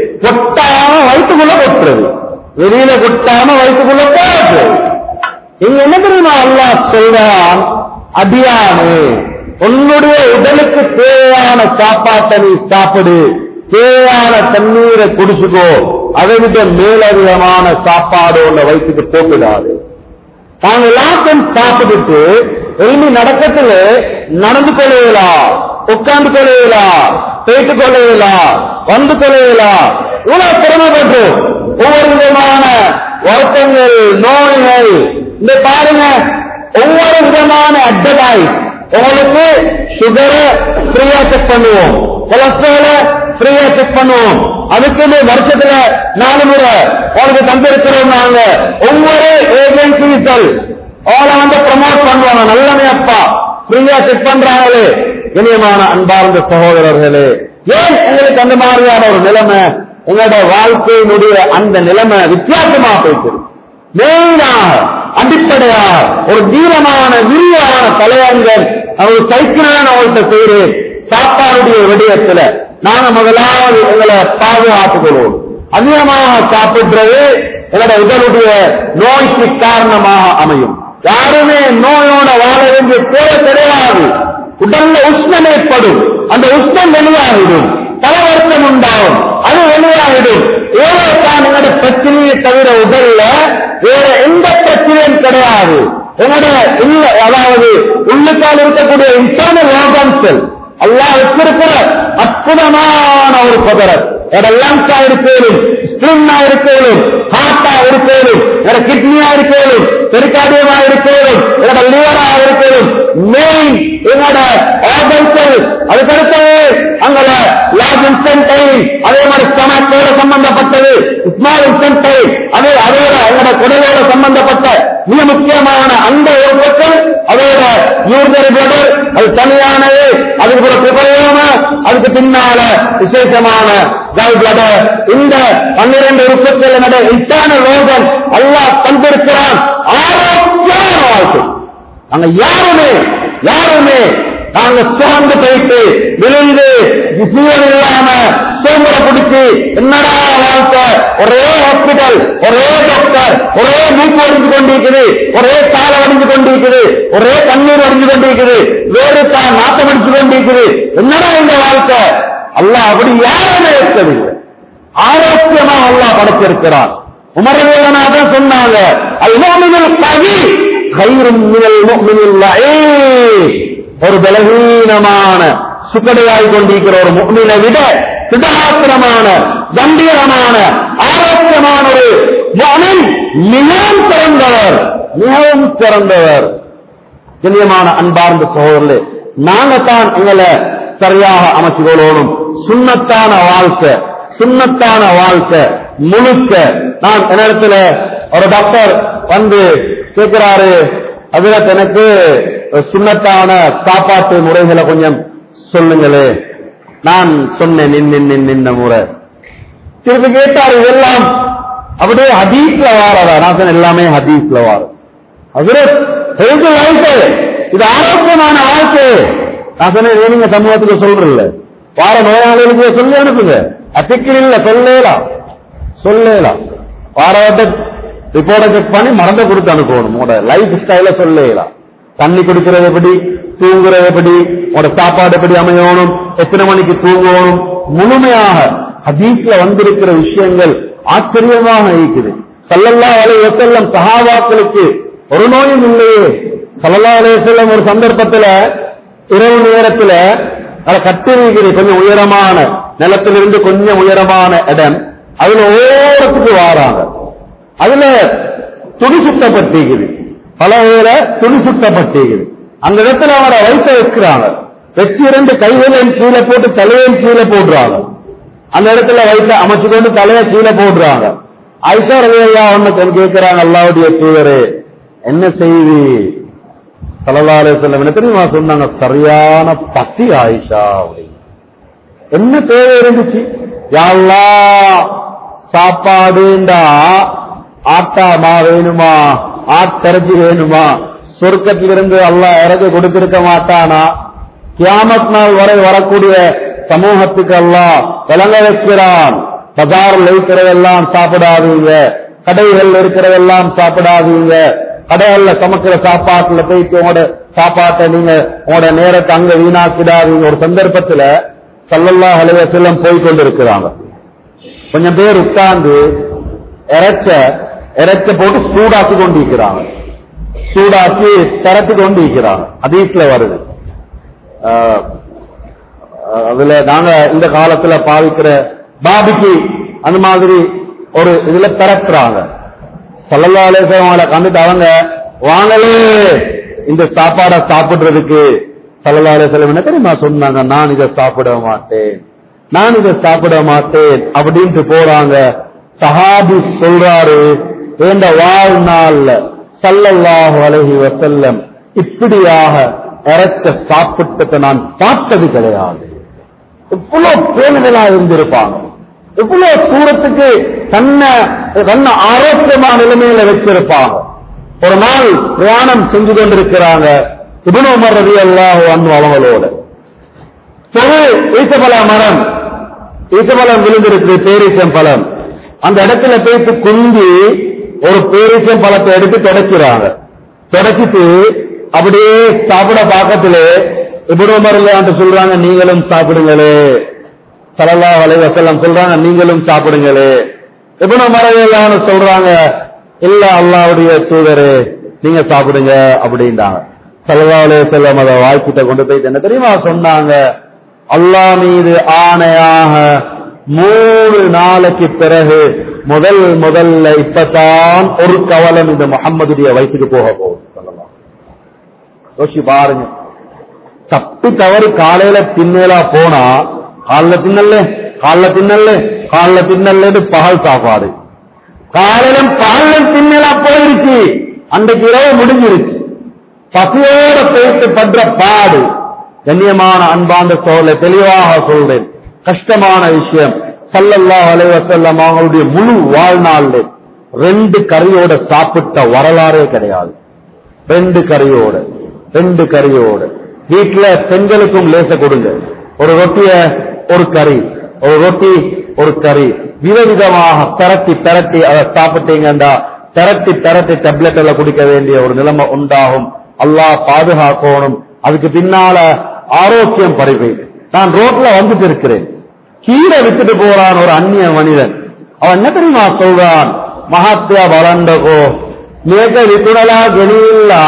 கொட்டாம வயிற்றுக்குள்ள கொட்டுறது வெளியில கொட்டாம வயிற்றுக்குள்ள போடுறது இங்க என்ன தெரியுமா அல்லாஹ் சொல்றான் அடியானு உன்னுடைய உடலுக்கு தேவையான சாப்பாட்டை நீ சாப்பிடு தேவையான தண்ணீரை குடிச்சுக்கோ அதை விட மேலதிகமான சாப்பாடு உன்னை வயிற்றுக்கு போட்டுடாது நாங்க எல்லாத்தையும் சாப்பிட்டுட்டு எழுதி நடக்கத்துல நடந்து கொள்ளையலாம் உட்கார்ந்து கொள்ளையலாம் போயிட்டு கொள்ளையலாம் வந்து கொள்ளையலாம் இவ்வளவு திறமைப்பட்டு ஒவ்வொரு விதமான வருத்தங்கள் நோய்கள் இந்த பாருங்க ஒவ்வொரு விதமான அட்வர்டைஸ் உங்களுக்கு சுகரை ஃப்ரீயா செக் பண்ணுவோம் கொலஸ்ட்ரால ஃப்ரீயா செக் பண்ணுவோம் அதுக்குன்னு வருஷத்துல நாலு முறை உங்களுக்கு தந்திருக்கிறோம் நாங்க ஒவ்வொரு ஏஜென்சிகள் அவளை வந்து ப்ரமோட் பண்ணுவாங்க நல்லமையப்பா ஃப்ரீயா செக் பண்றாங்களே இனியமான அன்பார்ந்த சகோதரர்களே ஏன் உங்களுக்கு அந்த மாதிரியான ஒரு நிலைமை உங்களோட வாழ்க்கையினுடைய அந்த நிலைமை வித்தியாசமா போயிட்டு மெயினாக அடிப்படையாக ஒரு நீளமான விரிவான தலையங்கள் அவர் சைக்கிளான அவர்கிட்ட செய்கிறேன் சாப்பாடுடைய விடயத்துல நாங்க முதலாவது எங்களை பாதுகாத்துக் கொள்வோம் அதிகமாக சாப்பிடுறது எங்களோட உடலுடைய நோய்க்கு காரணமாக அமையும் யாருமே நோயோட வாழ வேண்டிய தேவை கிடையாது உடல்ல உஷ்ணம் ஏற்படும் அந்த உஷ்ணம் வெளியாகிடும் தலவர்த்தம் உண்டாகும் அது வெளியாகிடும் ஏதோ தான் எங்களோட பிரச்சனையை தவிர உடல்ல வேற எந்த பிரச்சனையும் கிடையாது உங்களுடைய இல்ல அதாவது உள்ளுக்கால் இருக்கக்கூடிய இன்டர்னல் ஆர்கன்ஸல் அல்லாஹ் வச்சிருக்கிற அற்புதமான ஒரு பதரர் எட லங்ஸா இருக்கேனும் ஸ்பிரின்னா இருக்கேனும் ஹார்ட்டா இருக்கேனும் எட கிட்னியா இருக்கேனும் பெருக்காடியமா இருக்கேனும் எட லிவரா இருக்கேனும் மெயின் என்னோட அதுக்கடுத்து அங்கல லார்ஜ் இன்ஸ்டன்டைன் அதே மாதிரி ஸ்டமக்கோட சம்பந்தப்பட்டது ஸ்மால் இன்ஸ்டன்டைன் அதே அதோட எங்களோட குடலோட சம்பந்தப்பட்ட மிக முக்கியமான அந்த உறுப்புகள் அதோட யூர்தரி பிளடர் அது தனியானது அதுக்கு கூட பிபரியாம அதுக்கு பின்னால விசேஷமான கல் பிளடர் இந்த பன்னிரண்டு உறுப்புகள் என்னோட இன்டர்னல் ரோகன் அல்லாஹ் தந்திருக்கிறான் ஆரோக்கியமான வாழ்க்கை நாங்க யாருமே யாருமே நாங்க சோர்ந்து போயிட்டு விழுந்து ஜீவன் இல்லாம சோம்பரை பிடிச்சு என்னடா வாழ்க்கை ஒரே ஹாஸ்பிட்டல் ஒரே டாக்டர் ஒரே மூக்கு அடிஞ்சு கொண்டிருக்குது ஒரே கால அடிஞ்சு கொண்டிருக்குது ஒரே கண்ணீர் அடிஞ்சு கொண்டிருக்குது வேறு தான் நாட்டம் அடிச்சு கொண்டிருக்குது என்னடா இந்த வாழ்க்கை அல்லாஹ் அப்படி யாருமே இருக்கவில்லை ஆரோக்கியமா அல்லாஹ் படைச்சிருக்கிறான் உமரவேலனா தான் சொன்னாங்க அல் முஃமினுல் கவி கைரும் மினல் முஃமினில் லஈப் ஒரு பலவீனமான சுக்கடையாய் கொண்டிருக்கிற ஒரு முக்மினை விட திடகாத்திரமான கம்பீரமான ஆரோக்கியமான ஒரு முஃமின் மிகவும் சிறந்தவர் மிகவும் சிறந்தவர் கண்ணியமான அன்பார்ந்த சகோதரர்களே நாங்க தான் எங்களை சரியாக அமைச்சு கொள்ளணும் சுண்ணத்தான வாழ்க்கை சுண்ணத்தான வாழ்க்கை முழுக்க நான் என்னிடத்துல ஒரு டாக்டர் வந்து கேட்கிறாரு அதுல எனக்கு சுண்ணத்தான சாப்பாட்டு முறைகளை கொஞ்சம் சொல்லுங்களே நான் சொன்னேன் நின் நின் நின் நின்ன முறை திருப்பி கேட்டார் இதெல்லாம் அப்படியே ஹதீஸ்ல வாரதா நான் சொன்னேன் எல்லாமே ஹதீஸ்ல வாரம் ஹசரத் ஹெல்த் வாழ்க்கை இது ஆரோக்கியமான வாழ்க்கை நான் சொன்னேன் நீங்க சமூகத்துக்கு சொல்றல வார நோயாளிகளுக்கு சொல்லி அனுப்புங்க அத்திக்கில் இல்ல சொல்லலாம் சொல்லலாம் வாரவட்ட ரிப்போர்ட்டை செக் பண்ணி மறந்து கொடுத்து அனுப்பணும் உங்களோட லைஃப் ஸ்டைல சொல்லலாம் தண்ணி குடிக்கிறது எப்படி தூங்குறது எப்படி உங்களோட சாப்பாடு எப்படி அமையணும் எத்தனை மணிக்கு தூங்கணும் முழுமையாக ஹதீஸ்ல வந்திருக்கிற விஷயங்கள் ஆச்சரியமாக இருக்குது சல்லல்லா அலை வசல்லம் சஹாபாக்களுக்கு ஒரு நோயும் இல்லையே சல்லல்லா அலை வசல்லம் ஒரு சந்தர்ப்பத்துல இரவு நேரத்துல அதை கட்டிருக்கிறது கொஞ்சம் உயரமான நிலத்திலிருந்து கொஞ்சம் உயரமான இடம் அதுல ஓரத்துக்கு வாராங்க அதுல துணி சுத்தப்பட்டிருக்குது பல வேலை துணி சுத்தப்பட்டிருக்குது அந்த இடத்துல அவரை வயிற்ற வைக்கிறாங்க வச்சு இரண்டு கைகளையும் கீழே போட்டு தலையையும் கீழே போடுறாங்க அந்த இடத்துல வயிற்ற அமைச்சு கொண்டு தலையை கீழே போடுறாங்க ஐசா ரவியா ஒன்னு கேட்கிறாங்க அல்லாவுடைய தூதரே என்ன செய்தி சலல்லாலே செல்லம் என்ன தெரியுமா சொன்னாங்க சரியான பசி ஆயிஷா அப்படின்னு என்ன தேவை இருந்துச்சு யாழ்லா சாப்பாடுண்டா ஆட்டா மா வேணுமா ஆட்டரைச்சி வேணுமா சொர்க்கத்திலிருந்து அல்லாஹ் இறக்கி கொடுத்திருக்க மாட்டானா கியாமத் நாள் வரை வரக்கூடிய சமூகத்துக்கு அல்லாஹ் விளங்க வைக்கிறான் பஜாரில் இருக்கிறதெல்லாம் சாப்பிடாதீங்க கடைகள் இருக்கிறதெல்லாம் சாப்பிடாதீங்க கடைகள்ல சமைக்கிற சாப்பாட்டுல போயிட்டு உங்களோட சாப்பாட்டை நீங்க உங்களோட நேரத்தை அங்க வீணாக்கிடாதீங்க ஒரு சந்தர்ப்பத்துல சல்லல்லா அலைய செல்லம் போய் கொண்டிருக்கிறாங்க கொஞ்சம் பேர் உட்கார்ந்து இறைச்ச இறைச்ச போட்டு சூடாக்கி கொண்டிருக்கிறாங்க சூடாக்கி திரட்டி கொண்டிருக்கிறாங்க அதீஸ்ல வருது ஆஹ், அதுல நாங்க இந்த காலத்துல பாவிக்கிற பாபிக்கு அந்த மாதிரி ஒரு இதுல திறக்கிறாங்க சல்லல்லா அலேசவங்களை கண்டுட்டு அவங்க வாங்களே இந்த சாப்பாடை சாப்பிடுறதுக்கு சல்லல்லா அலேசலம் என்ன தெரியுமா சொன்னாங்க நான் இதை சாப்பிட மாட்டேன் நான் இதை சாப்பிட மாட்டேன் அப்படின்ட்டு போறாங்க சஹாபி சொல்றாரு என்ற வாழ்நாள்ல சல்லல்லாஹு அலைஹி வஸல்லம் இப்படியாக இறைச்ச சாப்பிட்டதை நான் பார்த்தது கிடையாது எவ்வளவு பேணுதலா இருந்திருப்பாங்க எவ்வளவு தூரத்துக்கு தன்னை தன்னை ஆரோக்கியமான நிலைமையில வச்சிருப்பாங்க ஒரு நாள் பிரயாணம் செஞ்சு கொண்டிருக்கிறாங்க இபுன் உமர் ரவி அல்லாஹ் அவங்களோட ஒரு ஈசபல மரம் ஈசபலம் விழுந்திருக்கு பேரீசம் பழம் அந்த இடத்துல போயிட்டு குந்தி ஒரு பேரீசம் பழத்தை எடுத்து தொடக்கிறாங்க தொடச்சிட்டு அப்படியே சாப்பிட பாக்கத்திலே இபுன் உமர் இல்லையான்ட்டு சொல்றாங்க நீங்களும் சாப்பிடுங்களே சலல்லா வலை வசல்லம் சொல்றாங்க நீங்களும் சாப்பிடுங்களே இபுன் உமர் சொல்றாங்க இல்ல அல்லாவுடைய தூதரே நீங்க சாப்பிடுங்க அப்படின்றாங்க சல்லா அலைய செல்லம் அதை வாய்க்கிட்ட கொண்டு போயிட்டு என்ன தெரியுமா சொன்னாங்க அல்லாஹ் மீது ஆணையாக மூணு நாளைக்கு பிறகு முதல் முதல்ல இப்பதான் ஒரு கவலம் இந்த முகம்மதுடைய வயிற்றுக்கு போக போகுது சொல்லலாம் யோசிச்சு பாருங்க தப்பி தவறி காலையில தின்னலா போனா காலைல தின்னல்ல காலைல தின்னல்ல காலைல தின்னல்ல பகல் சாப்பாடு காலையிலும் பாலும் தின்னலா போயிருச்சு அன்றைக்கு இரவு முடிஞ்சிருச்சு பசியோட போயிட்டு பண்ற பாடு கண்ணியமான அன்பாந்த சோழ தெளிவாக சொல்றேன் கஷ்டமான விஷயம் சல்லல்லாஹு அலைஹி வஸல்லம் அவங்களுடைய முழு வாழ்நாள்ல ரெண்டு கறியோட சாப்பிட்ட வரலாறே கிடையாது ரெண்டு கறியோட ரெண்டு கறியோட வீட்டுல பெண்களுக்கும் லேச கொடுங்க ஒரு ரொட்டிய ஒரு கறி ஒரு ரொட்டி ஒரு கறி விதவிதமாக திரட்டி திரட்டி அதை சாப்பிட்டீங்கண்டா திரட்டி திரட்டி டேப்லெட் எல்லாம் குடிக்க வேண்டிய ஒரு நிலைமை உண்டாகும் அல்லாஹ் பாதுகாக்கணும் அதுக்கு பின்னால ஆரோக்கியம் பறிப்பீங்க நான் ரோட்ல வந்துட்டு இருக்கிறேன் கீரை வித்துட்டு போறான் ஒரு அந்நிய மனிதன் அவன் என்ன தெரியுமா சொல்றான் மகாத்யா பலண்டகோ මේක විකුණලා ගෙනිල්ලා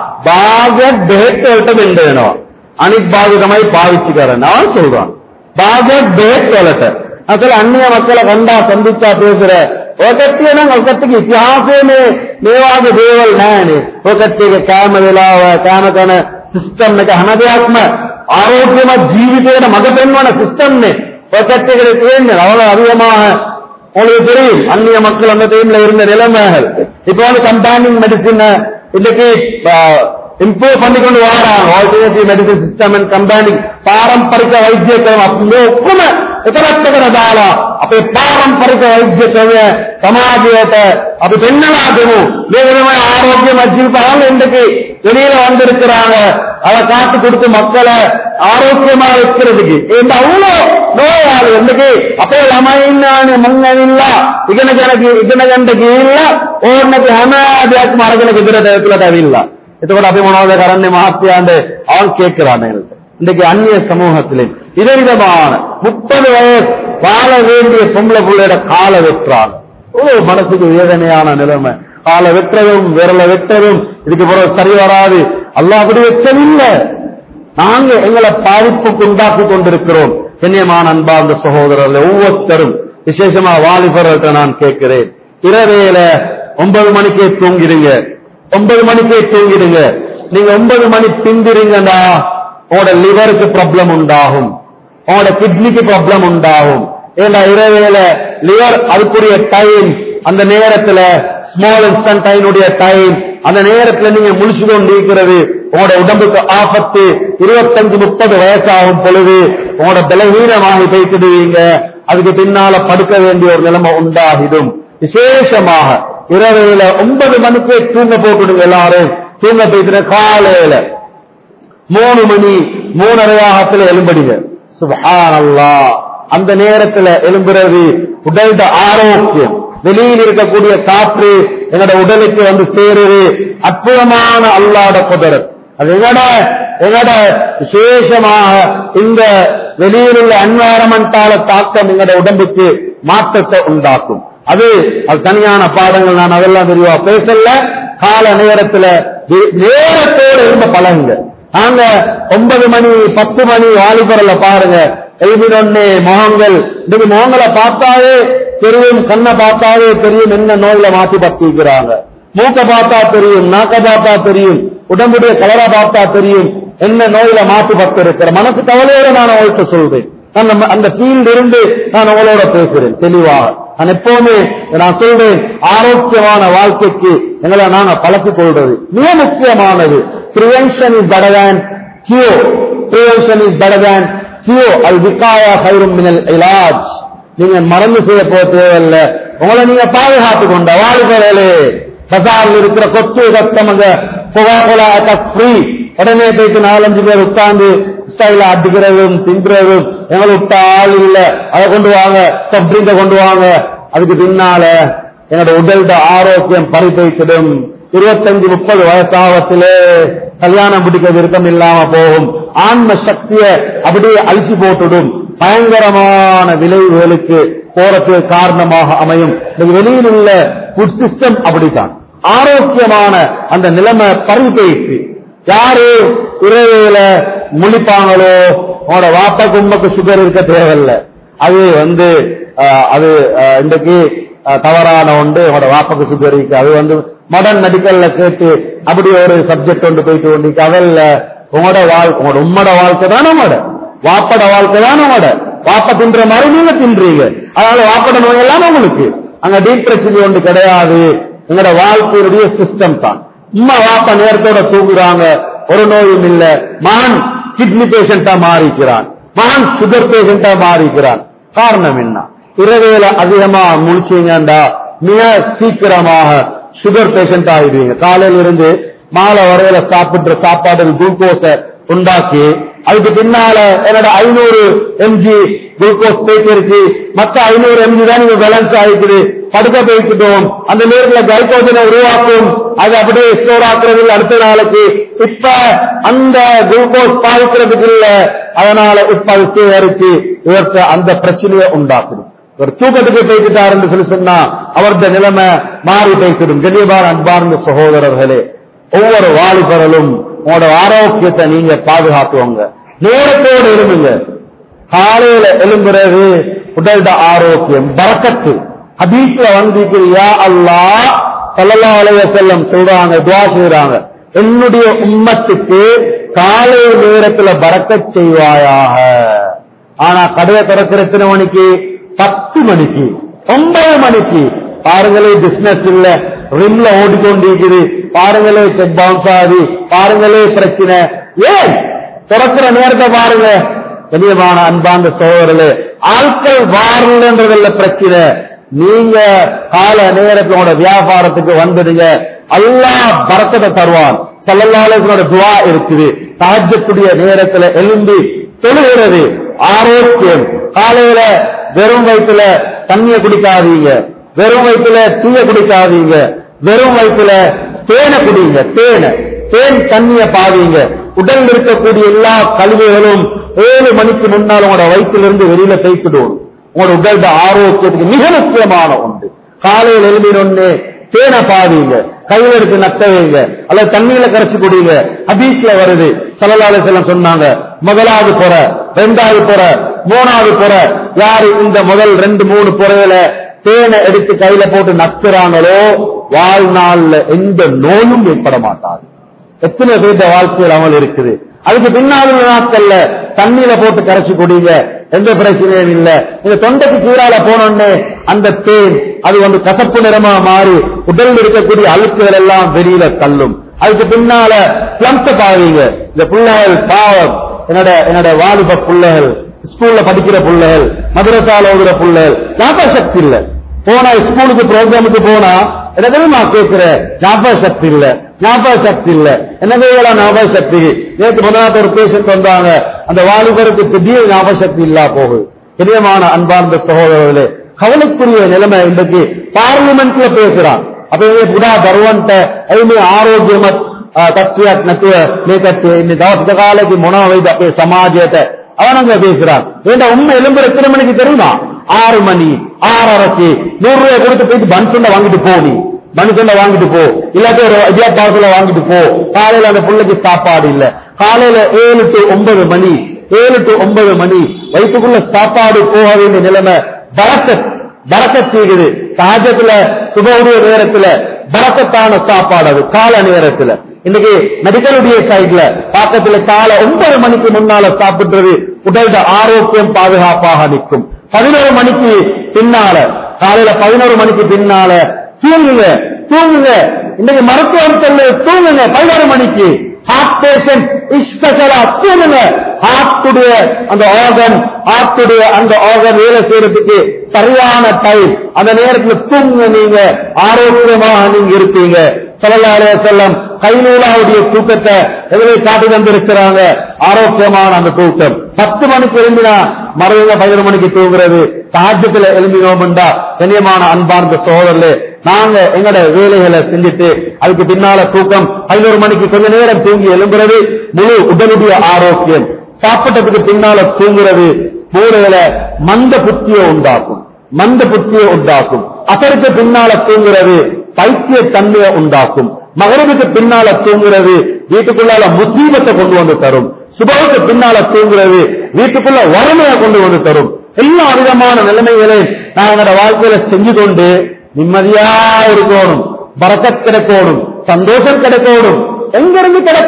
භාගයක් බෙහෙත් වලට දෙන්න වෙනවා. අනිත් භාගය තමයි පාවිච්චි කරන්නේ. அவன் சொல்றான். භාගයක් බෙහෙත් වලට. අතල අන්‍ය මක්කල කණ්ඩා සම්දිච්චා පේසර. ඔකට්ටිය නම් ඔකට්ටියගේ ඉතිහාසයේ මේ මේ වාගේ දේවල් නැහැනේ. ඔකට්ටියගේ කෑම වේලාව කෑම කන සිස්ටම් එක හැම දෙයක්ම ආரோக்கியමත් ජීවිතයට මඟ පෙන්වන සිස්ටම් නේ. ඔකට්ටියගේ තියෙන්නේ රවල අවියමාහ உங்களுக்கு தெரியும் அந்நிய மக்கள் அந்த டைம்ல இருந்த நிலைமைகள் இப்ப வந்து கம்பேனிங் மெடிசின் இன்னைக்கு இம்ப்ரூவ் பண்ணி கொண்டு வராங்க ஆல்டர்னேட்டிவ் மெடிசின் சிஸ்டம் அண்ட் கம்பேனிங் ಪಾರಂಪರಿಕ ವೈದ್ಯ ಕ್ರಮ ಒಕ್ಕುಮ ಇತರತ್ತಗರ ದಾಳ ಅಪ್ಪ ಪಾರಂಪರಿಕ ವೈದ್ಯ ಕ್ರಮ சமாஜியத்தை அப்படி பெண்ணலாகவும் வேகமாக ஆரோக்கியம் வச்சிருப்பாங்க இன்றைக்கு வெளியில வந்திருக்கிறாங்க அதை காத்து கொடுத்து மக்களை ஆரோக்கியமா வைக்கிறதுக்கு இந்த அவ்வளோ நோயாளி ఎందుకు අපේ ළමයින්නානේ මං ඇවිල්ලා ඉගෙන ගන්න ඉගෙන ගන්න ගිහිල්ලා ඕන්නක හැම දෙයක්ම අරගෙන ගෙදරට ඇතුළට ඇවිල්ලා එතකොට අපි මොනවද කරන්නේ මහත්යාන්ට அவன் கேட்கிறான் எங்கள்கிட்ட இன்றைக்கு அந்நிய சமூகத்திலே விதவிதமான முப்பது வயசு வாழ வேண்டிய பொம்பளை பிள்ளையோட காலை வெட்டுறாங்க ஓ மனசுக்கு வேதனையான நிலைமை காலை வெட்டுறதும் விரல வெட்டுறதும் இதுக்கு பிறகு சரி வராது அல்லாஹ் அப்படி வச்சதில்லை நாங்க எங்களை பாதிப்புக்கு உண்டாக்கி கொண்டிருக்கிறோம் கண்ணியமான அன்பார்ந்த சகோதரர்கள் ஒவ்வொருத்தரும் விசேஷமா வாலிபர்கள்ட்ட நான் கேட்கிறேன் இரவேல ஒன்பது மணிக்கே தூங்கிடுங்க ஒன்பது மணிக்கே தூங்கிடுங்க நீங்க ஒன்பது மணி பிந்திருங்கன்னா உங்களோட லிவருக்கு ப்ராப்ளம் உண்டாகும் உங்களோட கிட்னிக்கு ப்ராப்ளம் உண்டாகும் ஏன்னா இரவேல லிவர் அதுக்குரிய டைம் அந்த நேரத்துல ஸ்மால் இன்ஸ்டன்டைனுடைய டைம் அந்த நேரத்துல நீங்க முழிச்சு கொண்டு இருக்கிறது உங்களோட உடம்புக்கு ஆபத்து இருபத்தஞ்சு முப்பது வயசாகும் பொழுது உங்களோட பலவீனமாகி போய்க்கிடுவீங்க அதுக்கு பின்னால படுக்க வேண்டிய ஒரு நிலைமை உண்டாகிடும் விசேஷமாக இரவையில ஒன்பது மணிக்கே தூங்க போட்டுடுங்க எல்லாரும் தூங்க போயிட்டு காலையில மூணு மணி மூணரையாகத்துல எலும்படிங்க சுபஹானல்லா அந்த நேரத்துல எலும்புறது உடல்ட ஆரோக்கியம் வெளியில் இருக்கக்கூடிய காற்று எங்களோட உடலுக்கு வந்து சேருது அற்புதமான அல்லாட குதிரத் அது எங்கட எங்கட விசேஷமாக இந்த வெளியில் உள்ள என்வாரமெண்டால தாக்கம் எங்கட உடம்புக்கு மாற்றத்தை உண்டாக்கும் அது அது தனியான பாடங்கள் நான் அதெல்லாம் விரிவா பேசல கால நேரத்துல வே- நேரத்தோடு இருந்த பழகுங்க நாங்க ஒன்பது மணி பத்து மணி வாலிபரல பாருங்க எழுதினொன்னே முகங்கள் இன்னைக்கு முகங்களை பார்த்தாலே தெரியும் கண்ணை பார்த்தாலே தெரியும் என்ன நோயில மாத்தி பத்திக்கிறாங்க மூக்க பார்த்தா தெரியும் நாக்க பார்த்தா தெரியும் உடம்புடைய கலரை பார்த்தா தெரியும் என்ன நோயில மாத்தி பத்து இருக்கிற மனசு கவலையோட நான் உங்கள்கிட்ட சொல்றேன் நான் நம்ம அந்த ஃபீல்ட் இருந்து நான் உங்களோட பேசுறேன் தெளிவாக நான் எப்பவுமே நான் சொல்றேன் ஆரோக்கியமான வாழ்க்கைக்கு எங்களை நாங்க பழக்கிக் கொள்றது மிக முக்கியமானது prevention is better than cure prevention is better than cure al விகாயா khairum min al ilaj நீங்க மறந்து செய்ய போக தேவையில்ல உங்களை நீங்க பாதுகாத்துக் கொண்ட வாழ்க்கையிலே பசாரில் இருக்கிற கொத்து கஷ்டமங்க புகாக்கொலா ஃப்ரீ உடனே போயிட்டு நாலஞ்சு பேர் உட்கார்ந்து ஸ்டைல அடிக்கிறதும் தின்றதும் எங்களை விட்ட ஆள் இல்ல அதை கொண்டு வாங்க soft drink அ கொண்டு வாங்க அதுக்கு பின்னால என்னோட உடல்ட ஆரோக்கியம் பறிப்பைத்திடும் இருபத்தஞ்சு முப்பது வயசாவத்திலே கல்யாணம் பிடிக்க விருப்பம் இல்லாம போகும் ஆன்ம சக்தியை அப்படியே அழிச்சு போட்டுடும் பயங்கரமான விளைவுகளுக்கு போறதுக்கு காரணமாக அமையும் இந்த வெளியில் உள்ள ஃபுட் சிஸ்டம் அப்படித்தான் ஆரோக்கியமான அந்த நிலைமை பறிப்பைத்து யாரு இரவையில முழிப்பாங்களோ உங்களோட வாப்பா கும்பக்கு சுகர் இருக்க தேவையில்ல அது வந்து அஹ், அது அஹ், இன்றைக்கு அஹ், தவறான ஒன்று உங்களோட வாப்பாக்கு சுகர் இருக்கு அது வந்து மாடர்ன் மெடிக்கல்ல கேட்டு அப்படி ஒரு சப்ஜெக்ட் ஒன்று போயிட்டு கொண்டு அதல்ல உங்களோட வாழ்க்கை உங்களோட உம்மோட வாழ்க்கை தான் நம்மட வாப்பட வாழ்க்கை தான் நம்மட வாப்ப தின்ற மாதிரி நீங்க தின்றீங்க அதனால வாப்பட நோய் எல்லாம் உங்களுக்கு அங்க டீப் பிரச்சனை ஒன்று கிடையாது எங்களோட வாழ்க்கையுடைய சிஸ்டம் தான் உம்மா வாப்பா நேரத்தோட தூங்குறாங்க ஒரு நோயும் இல்ல மகன் கிட்னி பேஷண்டா மாறிக்கிறான் மகன் சுகர் பேஷண்டா மாறிக்கிறான் காரணம் என்ன இரவேல அதிகமா முழிச்சீங்கண்டா மிக சீக்கிரமாக சுகர் பேஷண்ட் ஆயிடுவீங்க காலையில இருந்து மாலை வரையில சாப்பிடுற சாப்பாடு குளுக்கோஸ உண்டாக்கி அதுக்கு பின்னால என்னோட ஐநூறு எம்ஜி குளுக்கோஸ் போயிட்டு மத்த ஐநூறு எம்ஜி தான் நீங்க பேலன்ஸ் ஆயிக்குது படுக்க போய்க்கிட்டோம் அந்த நேரத்துல கிளைகோஜனை உருவாக்கும் அது அப்படியே ஸ்டோர் ஆக்குறது இல்ல அடுத்த நாளைக்கு இப்ப அந்த குளுக்கோஸ் பாதிக்கிறதுக்கு இல்ல அதனால இப்ப அது சேகரிச்சு இவர்கிட்ட அந்த பிரச்சனையை உண்டாக்குது இவர் தூக்கத்துக்கு போய்கிட்டாருன்னு சொல்லி சொன்னா அவருடைய நிலைமை மாறி போய்க்கிடும் கண்ணியமான அன்பார்ந்த சகோதரர்களே ஒவ்வொரு வாலிபர்களும் உங்களோட ஆரோக்கியத்தை நீங்க பாதுகாத்துவாங்க நேரத்தோடு இருந்துங்க காலையில எழும்புறது உடல்ட ஆரோக்கியம் பறக்கத்து ஹதீஸ்ல வந்திருக்கிறியா அல்லாஹ் ஸல்லல்லாஹு அலைஹி வஸல்லம் சொல்றாங்க துஆ செய்றாங்க என்னுடைய உம்மத்துக்கு காலை நேரத்துல பறக்கச் செய்வாயாக ஆனா கடையை திறக்கிற எத்தனை மணிக்கு பத்து மணிக்கு ஒன்பது மணிக்கு பாருங்களே பிசினஸ் இல்ல ரிம்ல ஓடிக்கொண்டிருக்குது பாருங்களே செக் பவுன்ஸ் ஆகுது பாருங்களே பிரச்சனை ஏன் திறக்கிற நேரத்தை பாருங்க கண்ணியமான அன்பார்ந்த சோதரர்களே ஆட்கள் வாரலன்றதுல பிரச்சனை நீங்க கால நேரத்தோட வியாபாரத்துக்கு வந்துடுங்க அல்லாஹ் பரக்கத்தை தருவான் சல்லல்லாஹு துவா இருக்குது தாஜத்துடைய நேரத்துல எழும்பி தொழுகிறது ஆரோக்கியம் காலையில வெறும் வயிற்றுல தண்ணிய குடிக்காதீங்க வெறும் வயிற்றுல தீய குடிக்காதீங்க வெறும் வயிற்றுல தேனை குடிங்க தேனை தேன் தண்ணிய பாவீங்க உடல் இருக்கக்கூடிய எல்லா கழிவுகளும் ஏழு மணிக்கு முன்னால் உங்களோட வயிற்றிலிருந்து வெளியில பேசிடுவோம் உங்களோட உடல்ட ஆரோக்கியத்துக்கு மிக முக்கியமான ஒன்று காலையில் எழுதினொன்னு தேனை பாவீங்க கையில எடுத்து நட்ட வைங்க அல்லது தண்ணியில கரைச்சு குடிங்க ஹதீஸ்ல வருது சல்லல்லாஹு செல்லம் சொன்னாங்க முதலாவது புற ரெண்டாவது புற மூணாவது புற யாரு இந்த முதல் ரெண்டு மூணு புறையில தேனை எடுத்து கையில போட்டு நக்குறாங்களோ வாழ்நாள்ல எந்த நோயும் ஏற்பட மாட்டாது எத்தனை பேர்த்த வாழ்க்கையில் அமல் இருக்குது அதுக்கு பின்னால் உள்ள நாட்கள்ல தண்ணியில போட்டு கரைச்சு குடிங்க எந்த பிரச்சனையும் இல்ல நீங்க தொண்டைக்கு கீழால போனோடனே அந்த தேன் அது வந்து கசப்பு நிறமா மாறி உடல்ல இருக்கக்கூடிய அழுக்குகள் எல்லாம் வெளியில தள்ளும் அதுக்கு பின்னால பிளம்ஸ பாவீங்க இந்த பிள்ளைகள் பாவம் என்னோட என்னோட வாலிப பிள்ளைகள் ஸ்கூல்ல படிக்கிற பிள்ளைகள் மதுரசால ஓதுற பிள்ளைகள் ஞாபக சக்தி இல்ல போனா ஸ்கூலுக்கு ப்ரோக்ராமுக்கு போனா எனக்கு நான் கேட்கிறேன் ஞாபக சக்தி இல்ல ஞாபக சக்தி இல்ல என்னவே ஞாபக சக்தி நேற்று முதலாவது ஒரு பேஷண்ட் வந்தாங்க அந்த வாலிபருக்கு திடீர் ஞாபக சக்தி இல்லா போகுது பிரியமான அன்பார்ந்த சகோதரர்களே கவலைக்குரிய நிலைமை இன்றைக்கு பார்லிமெண்ட்ல பேசுறான் அப்ப இவங்க புடா தருவன்ட்ட ஐமே ආරෝග්‍යමත් තත්ත්වයක් නැතුව මේකත් ඉන්නේ දවස් කාලෙකි මොනවද අපේ සමාජයට அவனங்க பேசுறான் ஏண்டா உண்மை எலும்புற எத்தனை மணிக்கு தெரியுமா ஆறு மணி ஆறரைக்கு நூறு ரூபாய் கொடுத்து போயிட்டு பன்சுண்ட வாங்கிட்டு போ நீ பன்சுண்ட வாங்கிட்டு போ இல்லாட்டி ஒரு இடியாப்பாசல வாங்கிட்டு போ காலையில அந்த பிள்ளைக்கு சாப்பாடு இல்ல காலையில ஏழு டு ஒன்பது மணி ஏழு டு ஒன்பது மணி வயிற்றுக்குள்ள சாப்பாடு போக வேண்டிய நிலைமை பரக்கத் பரக்கத் செய்யுது சகஜத்துல சுபவுடைய நேரத்துல பரக்கத்தான சாப்பாடு அது கால நேரத்துல இன்னைக்கு மெடிக்கலுடைய சைட்ல பாக்கத்துல காலை ஒன்பது மணிக்கு முன்னால சாப்பிடுறது உடல்ட ஆரோக்கியம் பாதுகாப்பாக நிற்கும் பதினோரு மணிக்கு பின்னால காலையில பதினோரு மணிக்கு பின்னால தூங்குங்க தூங்குங்க இன்னைக்கு மருத்துவம் சொல்லு தூங்குங்க பதினோரு மணிக்கு ஹார்ட் பேஷண்ட் ஸ்பெஷலா தூங்குங்க ஹார்ட்டுடைய அந்த ஆர்கன் ஹார்ட்டுடைய அந்த ஆர்கன் வேலை செய்யறதுக்கு சரியான டைம் அந்த நேரத்துல தூங்குங்க நீங்க ஆரோக்கியமாக நீங்க இருப்பீங்க சொல்லலாலே செல்லம் கைநூலாவுடைய தூக்கத்தை எதிரே காட்டி தந்திருக்கிறாங்க ஆரோக்கியமான அந்த தூக்கம் பத்து மணிக்கு எழுந்தினா மறைந்த பதினொரு மணிக்கு தூங்குறது சாஜத்துல எழுந்தினோம்டா கண்ணியமான அன்பார்ந்த சோதரில் நாங்க எங்கட வேலைகளை செஞ்சுட்டு அதுக்கு பின்னால தூக்கம் பதினோரு மணிக்கு கொஞ்ச நேரம் தூங்கி எழும்புறது முழு உடலுடைய ஆரோக்கியம் சாப்பிட்டதுக்கு பின்னால தூங்குறது மூளையில மந்த புத்தியை உண்டாக்கும் மந்த புத்தியை உண்டாக்கும் அசருக்கு பின்னால தூங்குறது பைத்திய தன்மையை உண்டாக்கும் மகரவுக்கு பின்னால தூங்குறது வீட்டுக்குள்ளால முசீபத்தை கொண்டு வந்து தரும் சுபவுக்கு பின்னால தூங்குறது வீட்டுக்குள்ள வறுமையை கொண்டு வந்து தரும் எல்லா விதமான நிலைமைகளையும் நான் என்னோட வாழ்க்கையில செஞ்சு கொண்டு நிம்மதியா இருக்கணும் பறக்கத் கிடைக்கணும் சந்தோஷம் கிடைக்கணும் எங்கிருந்து கிடைக்கும்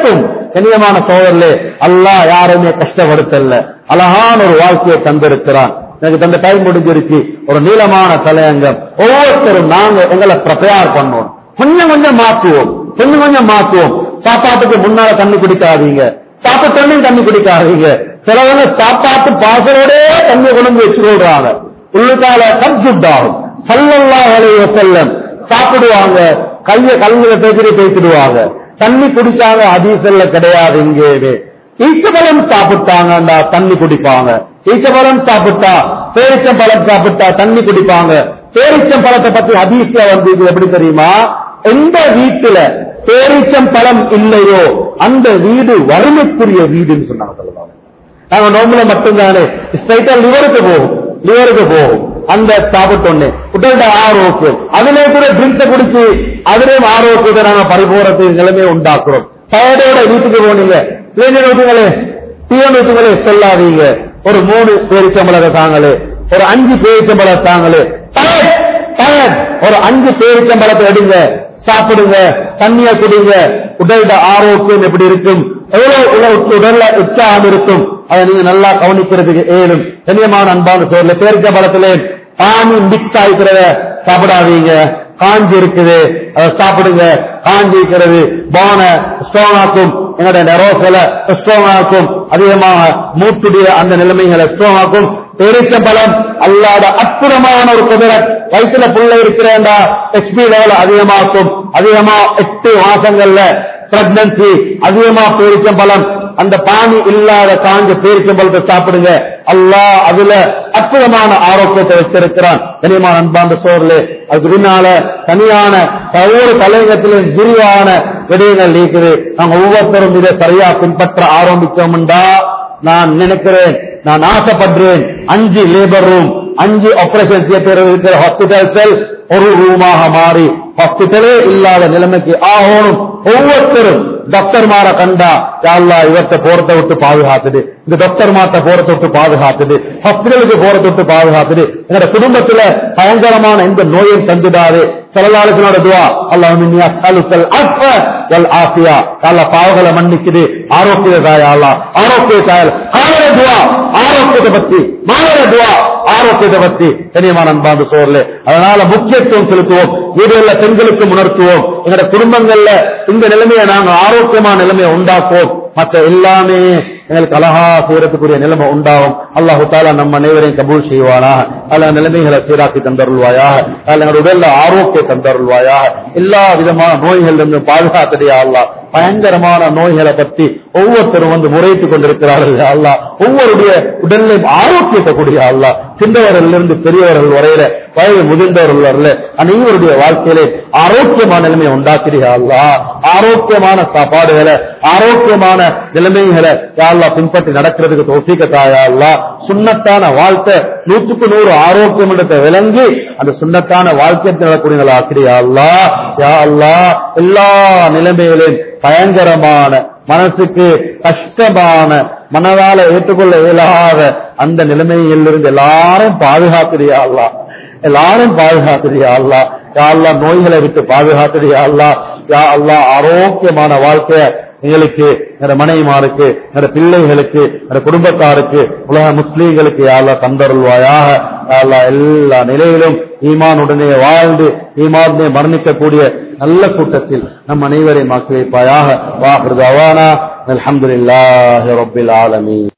கண்ணியமான சோதரிலே அல்லாஹ் யாருமே கஷ்டப்படுத்தல அழகான ஒரு வாழ்க்கையை தந்திருக்கிறான் எனக்கு தந்த டைம் முடிஞ்சிருச்சு ஒரு நீளமான தலையங்கம் ஒவ்வொருத்தரும் நாங்க எங்களை ப்ரிப்பேர் பண்ணுவோம் கொஞ்சம் கொஞ்சம் மாற்றுவோம் கொஞ்சம் கொஞ்சம் மாற்றுவோம் சாப்பாட்டுக்கு முன்னால தண்ணி குடிக்காதீங்க சாப்பிட்ட தண்ணி தண்ணி குடிக்காதீங்க சிலவங்க சாப்பாட்டு பாசலோடே தண்ணி கொண்டு வச்சு கொள்றாங்க உள்ளுக்கால கன்சுட் ஆகும் சல்லல்லாஹு அலைஹி வஸல்லம் சாப்பிடுவாங்க கைய கல்வில பேசிட்டு பேசிடுவாங்க தண்ணி குடிச்சாங்க அதீசல்ல கிடையாது இங்கேவே ஈச்சபலம் சாப்பிட்டாங்கண்டா தண்ணி குடிப்பாங்க ஈச்சபலம் சாப்பிட்டா பேரிச்சம்பழம் சாப்பிட்டா தண்ணி குடிப்பாங்க பேரிச்சம்பழத்தை பத்தி ஹதீஸ்ல வந்து இது எப்படி தெரியுமா எந்த வீட்டுல பேரிச்சம்பழம் இல்லையோ அந்த வீடு வறுமைக்குரிய வீடுன்னு சொன்னாங்க சொல்லலாம் நாங்க நோம்புல மட்டும்தானே ஸ்ட்ரைட்டா லிவருக்கு போகும் லிவருக்கு போகும் அந்த சாப்பிட்டோன்னே உடல்ட ஆரோக்கியம் அதிலே கூட ட்ரிங்க்ஸ குடிச்சு அதிலேயும் ஆரோக்கியத்தை நாங்க பரிபூரத்துக்கு நிலைமையை உண்டாக்குறோம் டயர்டோட வீட்டுக்கு போனீங்க பிள்ளைங்க ஊத்துங்களே டீயன் ஊத்துங்களே சொல்லாதீங்க ஒரு மூணு பேரிச்சம்பளத்தை தாங்களே ஒரு அஞ்சு பேரிச்சம்பளத்தை தாங்களே டயர்ட் டயர்ட் ஒரு அஞ்சு பேரிச்சம்பளத்தை எடுங்க சாப்பிடுங்க தண்ணிய குடிங்க உடல்ட ஆரோக்கியம் எப்படி இருக்கும் எவ்வளவு உல- உடல்ல உற்சாகம் இருக்கும் அதை நீங்க நல்லா கவனிக்கிறதுக்கு ஏழும் கண்ணியமான அன்பான சோர்ல பேரிச்ச பழத்திலே பானி மிக்ஸ் ஆகிக்கிறத சாப்பிடாதீங்க காஞ்சி இருக்குது அதை சாப்பிடுங்க காஞ்சி இருக்கிறது போன ஸ்ட்ராங் ஆக்கும் எங்களுடைய நெரோசல ஸ்ட்ராங் ஆக்கும் அதிகமாக மூட்டுடைய அந்த நிலைமைகளை ஸ்ட்ராங் ஆக்கும் பேரிச்சம்பழம் அல்லாத அற்புதமான ஒரு குதிரை வயிற்றுல புள்ள இருக்கிறேன்டா ஹெச்பி லெவல் அதிகமாக்கும் அதிகமா எட்டு மாசங்கள்ல பிரெக்னன்சி அதிகமா பேரிச்சம்பழம் அந்த பானி இல்லாத காஞ்ச பேரிச்சம்பழத்தை சாப்பிடுங்க அல்லாஹ் அதுல அற்புதமான ஆரோக்கியத்தை வச்சிருக்கிறான் கனியமான அன்பாந்த சோர்ல அதுக்கு பின்னால தனியான ஒவ்வொரு தலையங்கத்திலும் விரிவான விடயங்கள் இருக்குது நாங்க ஒவ்வொருத்தரும் இதை சரியா பின்பற்ற ஆரம்பிச்சோம்டா நான் நினைக்கிறேன் நான் ஆசைப்படுறேன் அஞ்சு லேபர் ரூம் அஞ்சு ஆபரேஷன் தியேட்டர் இருக்கிற ஹாஸ்பிட்டல்கள் ஒரு ரூமாக மாறி ஹாஸ்பிட்டலே இல்லாத நிலைமைக்கு ஆகணும் ஒவ்வொருத்தரும் டாக்டர் மார கண்டா யாழ்லா இவர்த்த போறத விட்டு பாதுகாத்துடு இந்த டாக்டர் மாத்த போறத விட்டு பாதுகாத்துடு ஹாஸ்பிட்டலுக்கு போறத விட்டு பாதுகாத்துடு எங்க குடும்பத்துல பயங்கரமான எந்த நோயும் தந்துடாது சலலாளுகளோட துவா அல்லாஹ் மின்னி அஸ்அலுக்கல் அஃப வல் ஆஃபியா அல்லாஹ் பாவங்களை மன்னிச்சிடு ஆரோக்கிய தாயா அல்லாஹ் ஆரோக்கிய தாயா காலர துவா ஆரோக்கியத்தை பத்தி மாநில துவா ஆரோக்கியத்தை பத்தி கனியமான அன்பாந்து சோர்ல அதனால முக்கியத்துவம் செலுத்துவோம் வீடுகள்ல பெண்களுக்கு உணர்த்துவோம் எங்களோட குடும்பங்கள்ல இந்த நிலைமையை நாங்க ஆரோக்கியமான நிலைமையை உண்டாக்குவோம் மற்ற எல்லாமே எங்களுக்கு அழகா செய்யறதுக்குரிய நிலைமை உண்டாகும் அல்லாஹு தாலா நம்ம அனைவரையும் கபூல் செய்வானா அல்ல நிலைமைகளை சீராக்கி தந்தருள்வாயாக அல்ல எங்களோட உடல்ல ஆரோக்கிய தந்தருள்வாயாக எல்லா விதமான நோய்கள் இருந்து பாதுகாத்ததையா அல்லாஹ் பயங்கரமான நோய்களை பற்றி ஒவ்வொருத்தரும் வந்து முறையிட்டுக் கொண்டிருக்கிறார்கள் யா அல்லாஹ் ஒவ்வொருடைய உடல்லையும் ஆரோக்கியத்தை கூடிய அல்லாஹ் சின்னவரிலிருந்து பெரியவர்கள் வரையில வயது முதிர்ந்தவர்கள் வரல அனைவருடைய வாழ்க்கையிலே ஆரோக்கியமான நிலைமையை உண்டாக்குறியா அல்லாஹ் ஆரோக்கியமான சாப்பாடுகளை ஆரோக்கியமான நிலைமைகளை யா அல்லாஹ் பின்பற்றி நடக்கிறதுக்கு தோசிக்க தாயா அல்லாஹ் சுண்ணத்தான வாழ்க்கை நூற்றுக்கு நூறு ஆரோக்கியம் என்றதை விளங்கி அந்த சுண்ணத்தான வாழ்க்கை நடக்கூடிய ஆக்கிறியா அல்லாஹ் யா அல்லாஹ் எல்லா நிலைமைகளையும் பயங்கரமான மனசுக்கு கஷ்டமான மனதால ஏற்றுக்கொள்ள இயலாத அந்த நிலைமையிலிருந்து எல்லாரும் பாதுகாக்கிறியா அல்லாஹ் எல்லாரும் பாதுகாக்கிறியா அல்லாஹ் யா அல்லாஹ் நோய்களை விட்டு பாதுகாக்கிறியா அல்லாஹ் யா அல்லாஹ் ஆரோக்கியமான வாழ்க்கைய எங்களுக்கு எங்க மனைவிமாருக்கு எங்க பிள்ளைகளுக்கு எங்க குடும்பத்தாருக்கு உலக முஸ்லீம்களுக்கு யாழ்லா தந்தருள்வாயாக யாழ்லா எல்லா நிலையிலும் ஈமானுடனே வாழ்ந்து ஈமானுடனே மரணிக்கக்கூடிய நல்ல கூட்டத்தில் நம் அனைவரையும் ஆக்கி வைப்பாயாக வாஹிருதாவானா அல்ஹம்துலில்லாஹி ரப்பில் ஆலமீன்